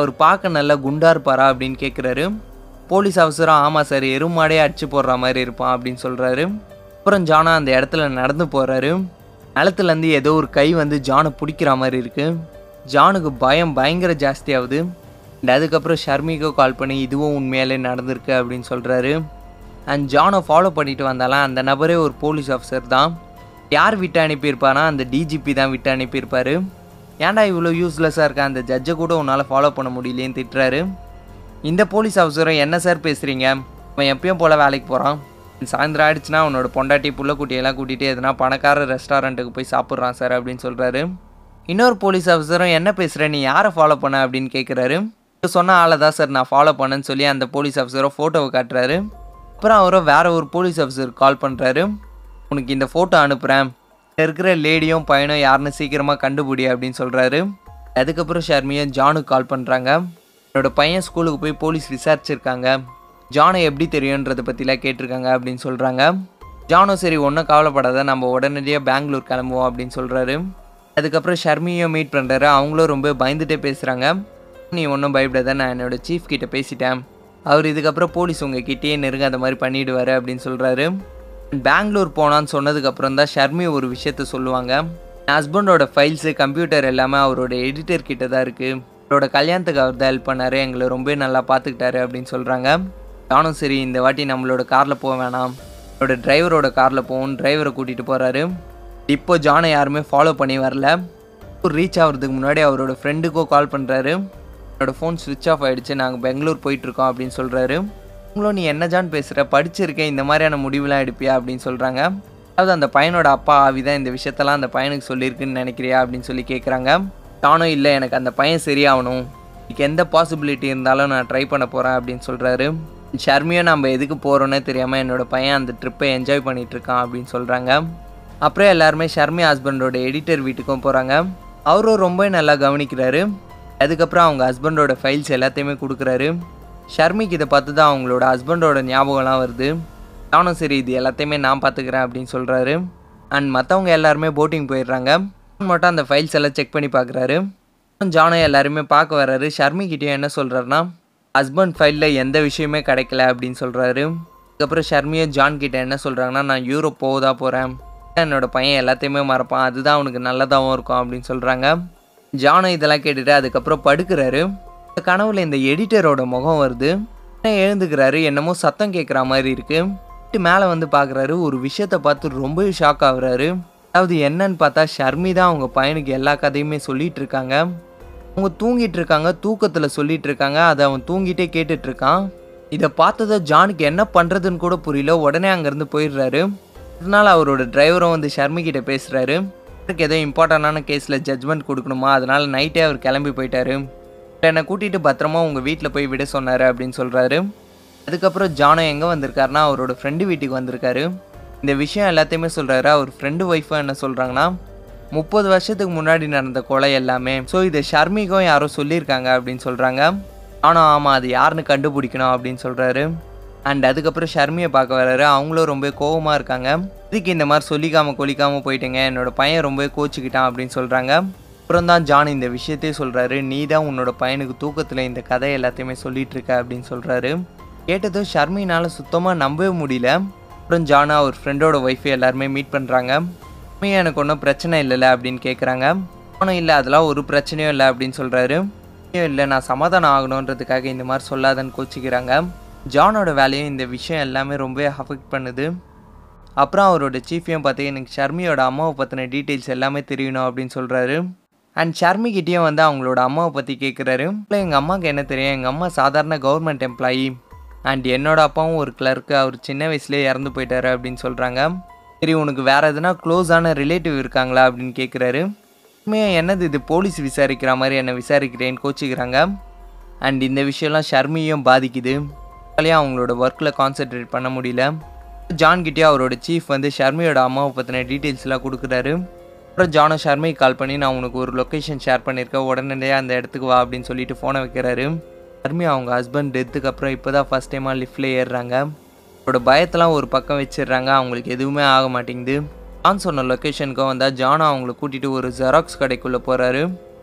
அவர் பார்க்க நல்லா குண்டா இருப்பாரா அப்படின்னு கேட்குறாரு போலீஸ் அவசரம் ஆமாம் சார் எருமாடே அடிச்சு போடுற மாதிரி இருப்பான் அப்படின்னு சொல்கிறாரு அப்புறம் ஜானா அந்த இடத்துல நடந்து போகிறாரு நிலத்துலேருந்து ஏதோ ஒரு கை வந்து ஜானை பிடிக்கிற மாதிரி இருக்குது ஜானுக்கு பயம் பயங்கர ஜாஸ்தியாகுது அண்ட் அதுக்கப்புறம் ஷர்மிக்கு கால் பண்ணி இதுவும் உண்மையாலே நடந்திருக்கு அப்படின்னு சொல்கிறாரு அண்ட் ஜானை ஃபாலோ பண்ணிட்டு வந்தாலாம் அந்த நபரே ஒரு போலீஸ் ஆஃபீஸர் தான் யார் விட்டு அனுப்பியிருப்பானா அந்த டிஜிபி தான் விட்டு அனுப்பியிருப்பாரு ஏன்டா இவ்வளோ யூஸ்லெஸ்ஸாக இருக்க அந்த ஜட்ஜை கூட உன்னால் ஃபாலோ பண்ண முடியலேன்னு திட்டுறாரு இந்த போலீஸ் ஆஃபீஸரும் என்ன சார் பேசுகிறீங்க அவன் எப்பயும் போல் வேலைக்கு போகிறான் சாயந்தரம் ஆயிடுச்சுன்னா அவனோட பொண்டாட்டி புள்ள குட்டியெல்லாம் கூட்டிகிட்டு எதனா பணக்கார ரெஸ்டாரண்ட்டுக்கு போய் சாப்பிட்றான் சார் அப்படின்னு சொல்கிறாரு இன்னொரு போலீஸ் ஆஃபீஸரும் என்ன பேசுகிற நீ யாரை ஃபாலோ பண்ண அப்படின்னு கேட்குறாரு சொன்ன ஆளை தான் சார் நான் ஃபாலோ பண்ணேன்னு சொல்லி அந்த போலீஸ் ஆஃபீஸரோ ஃபோட்டோவை காட்டுறாரு அப்புறம் அவரோ வேற ஒரு போலீஸ் ஆஃபீஸருக்கு கால் பண்ணுறாரு உனக்கு இந்த ஃபோட்டோ அனுப்புகிறேன் இருக்கிற லேடியும் பையனும் யாருன்னு சீக்கிரமாக கண்டுபிடி அப்படின்னு சொல்கிறாரு அதுக்கப்புறம் ஷர்மியும் ஜானுக்கு கால் பண்ணுறாங்க என்னோட பையன் ஸ்கூலுக்கு போய் போலீஸ் விசாரிச்சிருக்காங்க ஜானை எப்படி தெரியுன்றதை பற்றிலாம் கேட்டிருக்காங்க அப்படின்னு சொல்கிறாங்க ஜானும் சரி ஒன்றும் கவலைப்படாத நம்ம உடனடியாக பெங்களூர் கிளம்புவோம் அப்படின்னு சொல்கிறாரு அதுக்கப்புறம் ஷர்மியும் மீட் பண்ணுறாரு அவங்களும் ரொம்ப பயந்துட்டே பேசுகிறாங்க நீ ஒன்றும் பயப்படாத நான் என்னோட சீஃப் கிட்ட பேசிட்டேன் அவர் இதுக்கப்புறம் போலீஸ் உங்கள் கிட்டேயே நெருங்காத மாதிரி பண்ணிடுவார் அப்படின்னு சொல்கிறாரு பெங்களூர் போனான்னு சொன்னதுக்கப்புறம் தான் ஷர்மி ஒரு விஷயத்த சொல்லுவாங்க என் ஹஸ்பண்டோட ஃபைல்ஸு கம்ப்யூட்டர் எல்லாமே அவரோட எடிட்டர் கிட்ட தான் இருக்குது அவரோட கல்யாணத்துக்கு அவர் தான் ஹெல்ப் பண்ணார் எங்களை ரொம்ப நல்லா பார்த்துக்கிட்டாரு அப்படின்னு சொல்கிறாங்க நானும் சரி இந்த வாட்டி நம்மளோட காரில் போக வேணாம் அவரோட டிரைவரோட காரில் போவோம் டிரைவரை கூட்டிகிட்டு போகிறாரு இப்போ ஜானை யாருமே ஃபாலோ பண்ணி வரல ரீச் ஆகிறதுக்கு முன்னாடி அவரோட ஃப்ரெண்டுக்கோ கால் பண்ணுறாரு என்னோடய ஃபோன் ஸ்விட்ச் ஆஃப் ஆகிடுச்சு நாங்கள் பெங்களூர் போயிட்டுருக்கோம் அப்படின்னு சொல்கிறாரு உங்களும் நீ என்ன ஜான் பேசுகிற படிச்சிருக்கேன் இந்த மாதிரியான முடிவுலாம் எடுப்பியா அப்படின்னு சொல்கிறாங்க அதாவது அந்த பையனோட அப்பா ஆவி தான் இந்த விஷயத்தெல்லாம் அந்த பையனுக்கு சொல்லியிருக்குன்னு நினைக்கிறியா அப்படின்னு சொல்லி கேட்குறாங்க நானும் இல்லை எனக்கு அந்த பையன் சரியாகணும் இதுக்கு எந்த பாசிபிலிட்டி இருந்தாலும் நான் ட்ரை பண்ண போகிறேன் அப்படின்னு சொல்கிறாரு ஷர்மியும் நம்ம எதுக்கு போகிறோன்னே தெரியாமல் என்னோட பையன் அந்த ட்ரிப்பை என்ஜாய் பண்ணிட்டு இருக்கான் அப்படின்னு சொல்கிறாங்க அப்புறம் எல்லாருமே ஷர்மி ஹஸ்பண்டோட எடிட்டர் வீட்டுக்கும் போகிறாங்க அவரும் ரொம்ப நல்லா கவனிக்கிறாரு அதுக்கப்புறம் அவங்க ஹஸ்பண்டோட ஃபைல்ஸ் எல்லாத்தையுமே கொடுக்குறாரு ஷர்மிக்கு இதை பார்த்து தான் அவங்களோட ஹஸ்பண்டோட ஞாபகம்லாம் வருது நானும் சரி இது எல்லாத்தையுமே நான் பார்த்துக்கிறேன் அப்படின்னு சொல்கிறாரு அண்ட் மற்றவங்க எல்லாருமே போட்டிங் போயிடுறாங்க மட்டும் அந்த ஃபைல்ஸ் எல்லாம் செக் பண்ணி பார்க்குறாரு ஜானும் எல்லாருமே பார்க்க வர்றாரு ஷர்மி கிட்டேயும் என்ன சொல்கிறாருன்னா ஹஸ்பண்ட் ஃபைலில் எந்த விஷயமே கிடைக்கல அப்படின்னு சொல்கிறாரு அதுக்கப்புறம் ஷர்மியும் ஜான் கிட்ட என்ன சொல்கிறாங்கன்னா நான் யூரோப் போகதா போகிறேன் என்னோட பையன் எல்லாத்தையுமே மறப்பான் அதுதான் அவனுக்கு நல்லதாகவும் இருக்கும் அப்படின்னு சொல்கிறாங்க ஜானும் இதெல்லாம் கேட்டுட்டு அதுக்கப்புறம் படுக்கிறாரு இந்த கனவுல இந்த எடிட்டரோட முகம் வருது உடனே எழுந்துக்கிறாரு என்னமோ சத்தம் கேட்குற மாதிரி இருக்கு மேலே வந்து பார்க்குறாரு ஒரு விஷயத்த பார்த்து ரொம்பவே ஷாக் ஆகுறாரு அதாவது என்னன்னு பார்த்தா ஷர்மி தான் அவங்க பையனுக்கு எல்லா கதையுமே சொல்லிட்டு இருக்காங்க அவங்க தூங்கிட்டு இருக்காங்க தூக்கத்தில் சொல்லிட்டு இருக்காங்க அதை அவன் தூங்கிட்டே கேட்டுட்டு இருக்கான் இதை பார்த்ததை ஜானுக்கு என்ன பண்ணுறதுன்னு கூட புரியல உடனே அங்கேருந்து போயிடுறாரு இதனால அவரோட டிரைவரும் வந்து ஷர்மி கிட்ட பேசுகிறாரு எனக்கு ஏதோ இம்பார்ட்டண்டான கேஸில் ஜட்ஜ்மெண்ட் கொடுக்கணுமா அதனால நைட்டே அவர் கிளம்பி போயிட்டாரு என்னை கூட்டிகிட்டு பத்திரமா உங்கள் வீட்டில் போய் விட சொன்னார் அப்படின்னு சொல்கிறாரு அதுக்கப்புறம் ஜானோ எங்கே வந்திருக்காருன்னா அவரோட ஃப்ரெண்டு வீட்டுக்கு வந்திருக்காரு இந்த விஷயம் எல்லாத்தையுமே சொல்கிறாரு அவர் ஃப்ரெண்டு ஒய்ஃபும் என்ன சொல்கிறாங்கன்னா முப்பது வருஷத்துக்கு முன்னாடி நடந்த கொலை எல்லாமே ஸோ இதை ஷர்மிக்கும் யாரோ சொல்லியிருக்காங்க அப்படின்னு சொல்கிறாங்க ஆனால் ஆமாம் அது யாருன்னு கண்டுபிடிக்கணும் அப்படின்னு சொல்கிறாரு அண்ட் அதுக்கப்புறம் ஷர்மியை பார்க்க வர்றாரு அவங்களும் ரொம்ப கோவமாக இருக்காங்க இதுக்கு இந்த மாதிரி சொல்லிக்காமல் கொலிக்காமல் போயிட்டேங்க என்னோட பையன் ரொம்ப கோச்சிக்கிட்டான் அப்படின்னு சொல்கிறாங்க அப்புறம் தான் ஜான் இந்த விஷயத்தையே சொல்கிறாரு நீ தான் உன்னோட பையனுக்கு தூக்கத்தில் இந்த கதை எல்லாத்தையுமே சொல்லிட்டு இருக்க அப்படின்னு சொல்கிறாரு கேட்டதும் ஷர்மினால் சுத்தமாக நம்பவே முடியல அப்புறம் ஜானா அவர் ஃப்ரெண்டோட ஒய்ஃபை எல்லாருமே மீட் பண்ணுறாங்க உண்மையா எனக்கு ஒன்றும் பிரச்சனை இல்லைல்ல அப்படின்னு கேட்குறாங்க ஆனால் இல்லை அதெல்லாம் ஒரு பிரச்சனையும் இல்லை அப்படின்னு சொல்கிறாரு இல்லை நான் சமாதானம் ஆகணுன்றதுக்காக இந்த மாதிரி சொல்லாதன்னு கோச்சிக்கிறாங்க ஜானோட வேலையும் இந்த விஷயம் எல்லாமே ரொம்ப அஃபெக்ட் பண்ணுது அப்புறம் அவரோட சீஃபையும் பார்த்து எனக்கு ஷர்மியோட அம்மாவை பற்றின டீட்டெயில்ஸ் எல்லாமே தெரியணும் அப்படின்னு சொல்கிறாரு அண்ட் ஷர்மிக்கிட்டேயும் வந்து அவங்களோட அம்மாவை பற்றி கேட்குறாரு இல்லை எங்கள் அம்மாவுக்கு என்ன தெரியும் எங்கள் அம்மா சாதாரண கவர்மெண்ட் எம்ப்ளாயி அண்ட் என்னோட அப்பாவும் ஒரு கிளர்க்கு அவர் சின்ன வயசுலேயே இறந்து போயிட்டாரு அப்படின்னு சொல்கிறாங்க சரி உனக்கு வேறு எதுனா க்ளோஸான ரிலேட்டிவ் இருக்காங்களா அப்படின்னு கேட்குறாரு உண்மையாக என்னது இது போலீஸ் விசாரிக்கிற மாதிரி என்னை விசாரிக்கிறேன்னு கோச்சிக்கிறாங்க அண்ட் இந்த விஷயம்லாம் ஷர்மியும் பாதிக்குது ஜாலியாக அவங்களோட ஒர்க்கில் கான்சென்ட்ரேட் பண்ண முடியல ஜான் கிட்டே அவரோட சீஃப் வந்து ஷர்மியோட அம்மாவை பற்றின டீட்டெயில்ஸ்லாம் கொடுக்குறாரு அப்புறம் ஜானும் ஷர்மிக்கு கால் பண்ணி நான் உனக்கு ஒரு லொக்கேஷன் ஷேர் பண்ணியிருக்கேன் உடனடியாக அந்த இடத்துக்கு வா அப்படின்னு சொல்லிட்டு ஃபோனை வைக்கிறாரு ஷர்மி அவங்க ஹஸ்பண்ட் டெத்துக்கு அப்புறம் இப்போ தான் ஃபஸ்ட் டைமாக லிஃப்டில் ஏறுறாங்க அவரோட பயத்தெல்லாம் ஒரு பக்கம் வச்சிடுறாங்க அவங்களுக்கு எதுவுமே ஆக மாட்டேங்குது ஜான் சொன்ன லொக்கேஷனுக்கு வந்தால் ஜானும் அவங்கள கூட்டிகிட்டு ஒரு ஜெராக்ஸ் கடைக்குள்ளே போகிறாரு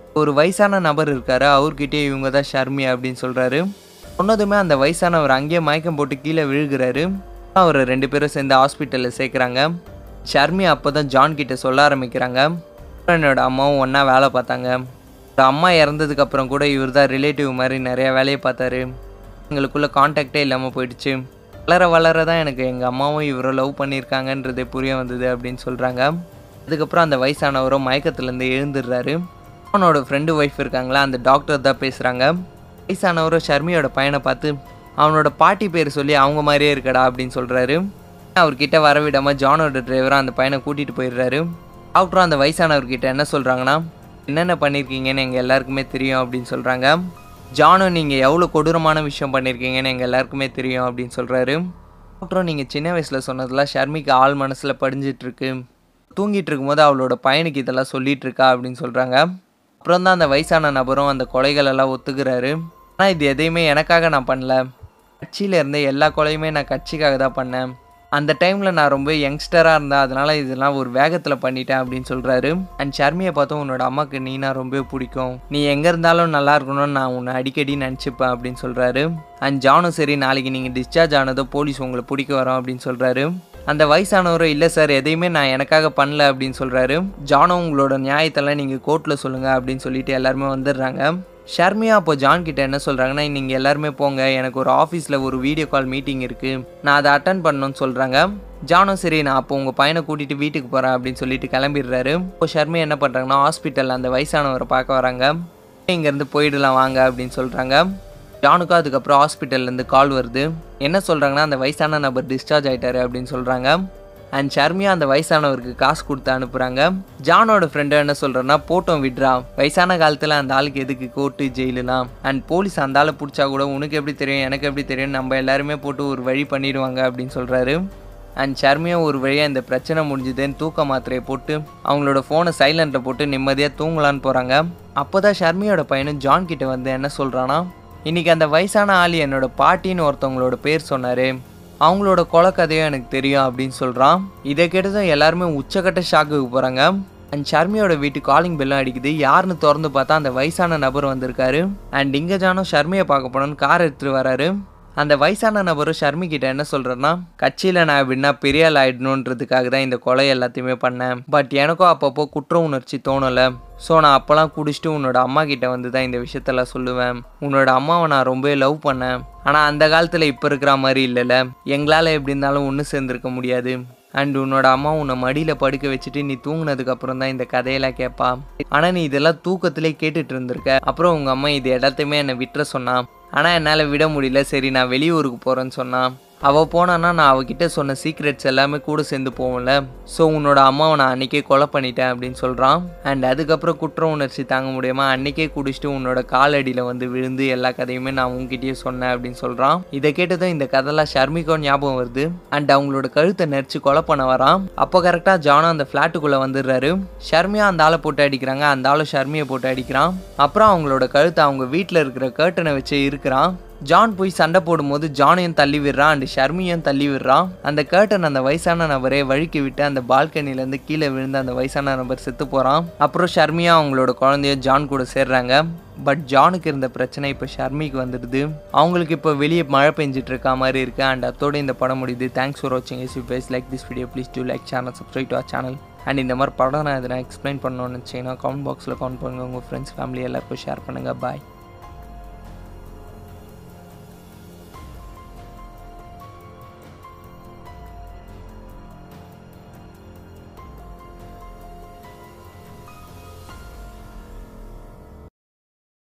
ஒரு வயசான நபர் இருக்காரு அவர்கிட்டயே இவங்க தான் ஷர்மி அப்படின்னு சொல்கிறாரு சொன்னதுமே அந்த வயசானவர் அங்கேயே மயக்கம் போட்டு கீழே விழுகிறாரு அவரை ரெண்டு பேரும் சேர்ந்து ஹாஸ்பிட்டலில் சேர்க்குறாங்க ஷர்மி அப்போ தான் ஜான் கிட்ட சொல்ல ஆரம்பிக்கிறாங்க என்னோட அம்மாவும் ஒன்றா வேலை பார்த்தாங்க ஒரு அம்மா இறந்ததுக்கு அப்புறம் கூட இவர் தான் ரிலேட்டிவ் மாதிரி நிறைய வேலையை பார்த்தாரு எங்களுக்குள்ள காண்டாக்டே இல்லாமல் போயிடுச்சு வளர வளர தான் எனக்கு எங்கள் அம்மாவும் இவரை லவ் பண்ணியிருக்காங்கன்றது புரிய வந்தது அப்படின்னு சொல்கிறாங்க அதுக்கப்புறம் அந்த வயசானவரும் மயக்கத்துலேருந்து எழுந்துடுறாரு அவனோட ஃப்ரெண்டு ஒய்ஃப் இருக்காங்களா அந்த டாக்டர் தான் பேசுகிறாங்க வயசானவரும் ஷர்மியோட பையனை பார்த்து அவனோட பாட்டி பேர் சொல்லி அவங்க மாதிரியே இருக்கடா அப்படின்னு சொல்கிறாரு அவர்கிட்ட வரவிடாமல் ஜானோட டிரைவரும் அந்த பையனை கூட்டிகிட்டு போயிடுறாரு டாக்டரும் அந்த வயசானவர்கிட்ட என்ன சொல்கிறாங்கன்னா என்னென்ன பண்ணியிருக்கீங்கன்னு எங்கள் எல்லாருக்குமே தெரியும் அப்படின்னு சொல்கிறாங்க ஜானும் நீங்கள் எவ்வளோ கொடூரமான விஷயம் பண்ணியிருக்கீங்கன்னு எங்கள் எல்லாருக்குமே தெரியும் அப்படின்னு சொல்கிறாரு டாக்டரும் நீங்கள் சின்ன வயசில் சொன்னதெல்லாம் ஷர்மிக்கு ஆள் மனசில் படிஞ்சிட்ருக்கு தூங்கிட்டு இருக்கும்போது அவளோட பையனுக்கு இதெல்லாம் சொல்லிட்டு இருக்கா அப்படின்னு சொல்கிறாங்க அப்புறம் தான் அந்த வயசான நபரும் அந்த கொலைகள் எல்லாம் ஒத்துக்கிறாரு ஆனால் இது எதையுமே எனக்காக நான் பண்ணல கட்சியில் இருந்த எல்லா கொலையுமே நான் கட்சிக்காக தான் பண்ணேன் அந்த டைமில் நான் ரொம்ப யங்ஸ்டராக இருந்தேன் அதனால் இதெல்லாம் ஒரு வேகத்தில் பண்ணிட்டேன் அப்படின்னு சொல்கிறாரு அண்ட் ஷர்மியை பார்த்தோம் உன்னோட அம்மாவுக்கு நீனா ரொம்ப பிடிக்கும் நீ எங்கே இருந்தாலும் நல்லா இருக்கணும்னு நான் உன்னை அடிக்கடி நினச்சிப்பேன் அப்படின்னு சொல்கிறாரு அண்ட் ஜானும் சரி நாளைக்கு நீங்கள் டிஸ்சார்ஜ் ஆனதும் போலீஸ் உங்களை பிடிக்க வரோம் அப்படின்னு சொல்கிறாரு அந்த வயசானவரும் இல்லை சார் எதையுமே நான் எனக்காக பண்ணல அப்படின்னு சொல்கிறாரு ஜானும் உங்களோட நியாயத்தெல்லாம் நீங்கள் கோர்ட்டில் சொல்லுங்கள் அப்படின்னு சொல்லிட்டு எல்லாருமே வந்துடுறாங்க ஷர்மியா அப்போ ஜான் கிட்ட என்ன சொல்கிறாங்கன்னா நீங்கள் எல்லாருமே போங்க எனக்கு ஒரு ஆஃபீஸில் ஒரு வீடியோ கால் மீட்டிங் இருக்குது நான் அதை அட்டன் பண்ணணும்னு சொல்கிறாங்க ஜானும் சரி நான் அப்போ உங்கள் பையனை கூட்டிகிட்டு வீட்டுக்கு போகிறேன் அப்படின்னு சொல்லிட்டு கிளம்பிடுறாரு இப்போ ஷர்மி என்ன பண்ணுறாங்கன்னா ஹாஸ்பிட்டலில் அந்த வயசானவரை பார்க்க வராங்க இங்கேருந்து போயிடலாம் வாங்க அப்படின்னு சொல்கிறாங்க ஜானுக்கும் அதுக்கப்புறம் ஹாஸ்பிட்டல்லேருந்து கால் வருது என்ன சொல்கிறாங்கன்னா அந்த வயசான நபர் டிஸ்சார்ஜ் ஆயிட்டாரு அப்படின்னு சொல்கிறாங்க அண்ட் ஷர்மியா அந்த வயசானவருக்கு காசு கொடுத்து அனுப்புகிறாங்க ஜானோட ஃப்ரெண்டு என்ன சொல்கிறேன்னா போட்டோம் விட்றா வயசான காலத்தில் அந்த ஆளுக்கு எதுக்கு கோர்ட்டு ஜெயிலுலாம் அண்ட் போலீஸ் அந்த ஆளை பிடிச்சா கூட உனக்கு எப்படி தெரியும் எனக்கு எப்படி தெரியும் நம்ம எல்லாருமே போட்டு ஒரு வழி பண்ணிடுவாங்க அப்படின்னு சொல்கிறாரு அண்ட் ஷர்மியா ஒரு வழியாக இந்த பிரச்சனை முடிஞ்சுதுன்னு தூக்க மாத்திரையை போட்டு அவங்களோட ஃபோனை சைலண்ட்டில் போட்டு நிம்மதியாக தூங்கலான்னு போகிறாங்க அப்போ தான் ஷர்மியோட பையனும் ஜான் கிட்ட வந்து என்ன சொல்கிறான்னா இன்னைக்கு அந்த வயசான ஆள் என்னோட பாட்டின்னு ஒருத்தவங்களோட பேர் சொன்னார் அவங்களோட கொலை கதையும் எனக்கு தெரியும் அப்படின்னு சொல்கிறான் இதை கேட்டதும் எல்லாருமே உச்சக்கட்ட ஷாக்குக்கு போகிறாங்க அண்ட் ஷர்மியோட வீட்டு காலிங் பெல்லும் அடிக்குது யாருன்னு திறந்து பார்த்தா அந்த வயசான நபர் வந்திருக்காரு அண்ட் இங்கே ஜானும் ஷர்மியை பார்க்க போனோன்னு கார் எடுத்துகிட்டு வராரு அந்த வயசான நபரும் ஷர்மி கிட்ட என்ன சொல்கிறேன்னா கட்சியில் நான் எப்படின்னா பெரிய ஆள் ஆயிடணுன்றதுக்காக தான் இந்த கொலை எல்லாத்தையுமே பண்ணேன் பட் எனக்கும் அப்பப்போ குற்ற உணர்ச்சி தோணலை ஸோ நான் அப்போல்லாம் குடிச்சிட்டு உன்னோட அம்மா கிட்ட வந்து தான் இந்த விஷயத்தெல்லாம் சொல்லுவேன் உன்னோட அம்மாவை நான் ரொம்ப லவ் பண்ணேன் ஆனால் அந்த காலத்தில் இப்போ இருக்கிற மாதிரி இல்லைல்ல எங்களால் எப்படி இருந்தாலும் ஒன்று சேர்ந்துருக்க முடியாது அண்ட் உன்னோட அம்மா உன்னை மடியில் படுக்க வச்சுட்டு நீ தூங்குனதுக்கு அப்புறம் தான் இந்த கதையெல்லாம் கேட்பா ஆனால் நீ இதெல்லாம் தூக்கத்திலே கேட்டுட்டு இருந்திருக்க அப்புறம் உங்கள் அம்மா இது எல்லாத்தையுமே என்னை விட்டுற சொன்னா ஆனால் என்னால் விட முடியல சரி நான் வெளியூருக்கு போகிறேன்னு சொன்னான் அவள் போனான்னா நான் அவகிட்ட சொன்ன சீக்ரெட்ஸ் எல்லாமே கூட சேர்ந்து போவோம்ல ஸோ உன்னோட அம்மாவை நான் அன்றைக்கே கொலை பண்ணிட்டேன் அப்படின்னு சொல்கிறான் அண்ட் அதுக்கப்புறம் குற்ற உணர்ச்சி தாங்க முடியாம அன்றைக்கே குடிச்சிட்டு உன்னோட காலடியில் வந்து விழுந்து எல்லா கதையுமே நான் உங்ககிட்டயே சொன்னேன் அப்படின்னு சொல்கிறான் இதை கேட்டதும் இந்த கதைலாம் ஷர்மிக்கும் ஞாபகம் வருது அண்ட் அவங்களோட கழுத்தை நெரிச்சு கொலை பண்ண வரான் அப்போ கரெக்டாக ஜானும் அந்த ஃப்ளாட்டுக்குள்ளே வந்துடுறாரு ஷர்மியா அந்த ஆளை போட்டு அடிக்கிறாங்க அந்த ஆளும் ஷர்மியை போட்டு அடிக்கிறான் அப்புறம் அவங்களோட கழுத்தை அவங்க வீட்டில் இருக்கிற கர்ட்டனை வச்சு இருக்கிறான் ஜான் போய் சண்டை போடும்போது ஜானையும் தள்ளி விடுறான் அண்ட் ஷர்மியும் தள்ளி விடுறான் அந்த கர்டன் அந்த வயசான நபரை வழுக்கி விட்டு அந்த பால்கனிலேருந்து கீழே விழுந்து அந்த வயசான நபர் செத்து போகிறான் அப்புறம் ஷர்மியா அவங்களோட குழந்தைய ஜான் கூட சேர்றாங்க பட் ஜானுக்கு இருந்த பிரச்சனை இப்போ ஷர்மிக்கு வந்துடுது அவங்களுக்கு இப்போ வெளியே மழை பெஞ்சிட்டு இருக்க மாதிரி இருக்கு அண்ட் அத்தோட இந்த படம் முடியுது தேங்க்ஸ் ஃபார் வாட்சிங் is you base like this video please do like channel subscribe to our channel and இந்த மாதிரி படம் நான் எதனா எக்ஸ்பிளைன் பண்ணணும்னு நினச்சிங்கன்னா கமெண்ட் பாக்ஸில் கமெண்ட் பண்ணுங்கள் உங்கள் ஃப்ரெண்ட்ஸ் ஃபேமிலி எல்லாருக்கும் ஷேர் பண்ணுங்கள் பாய்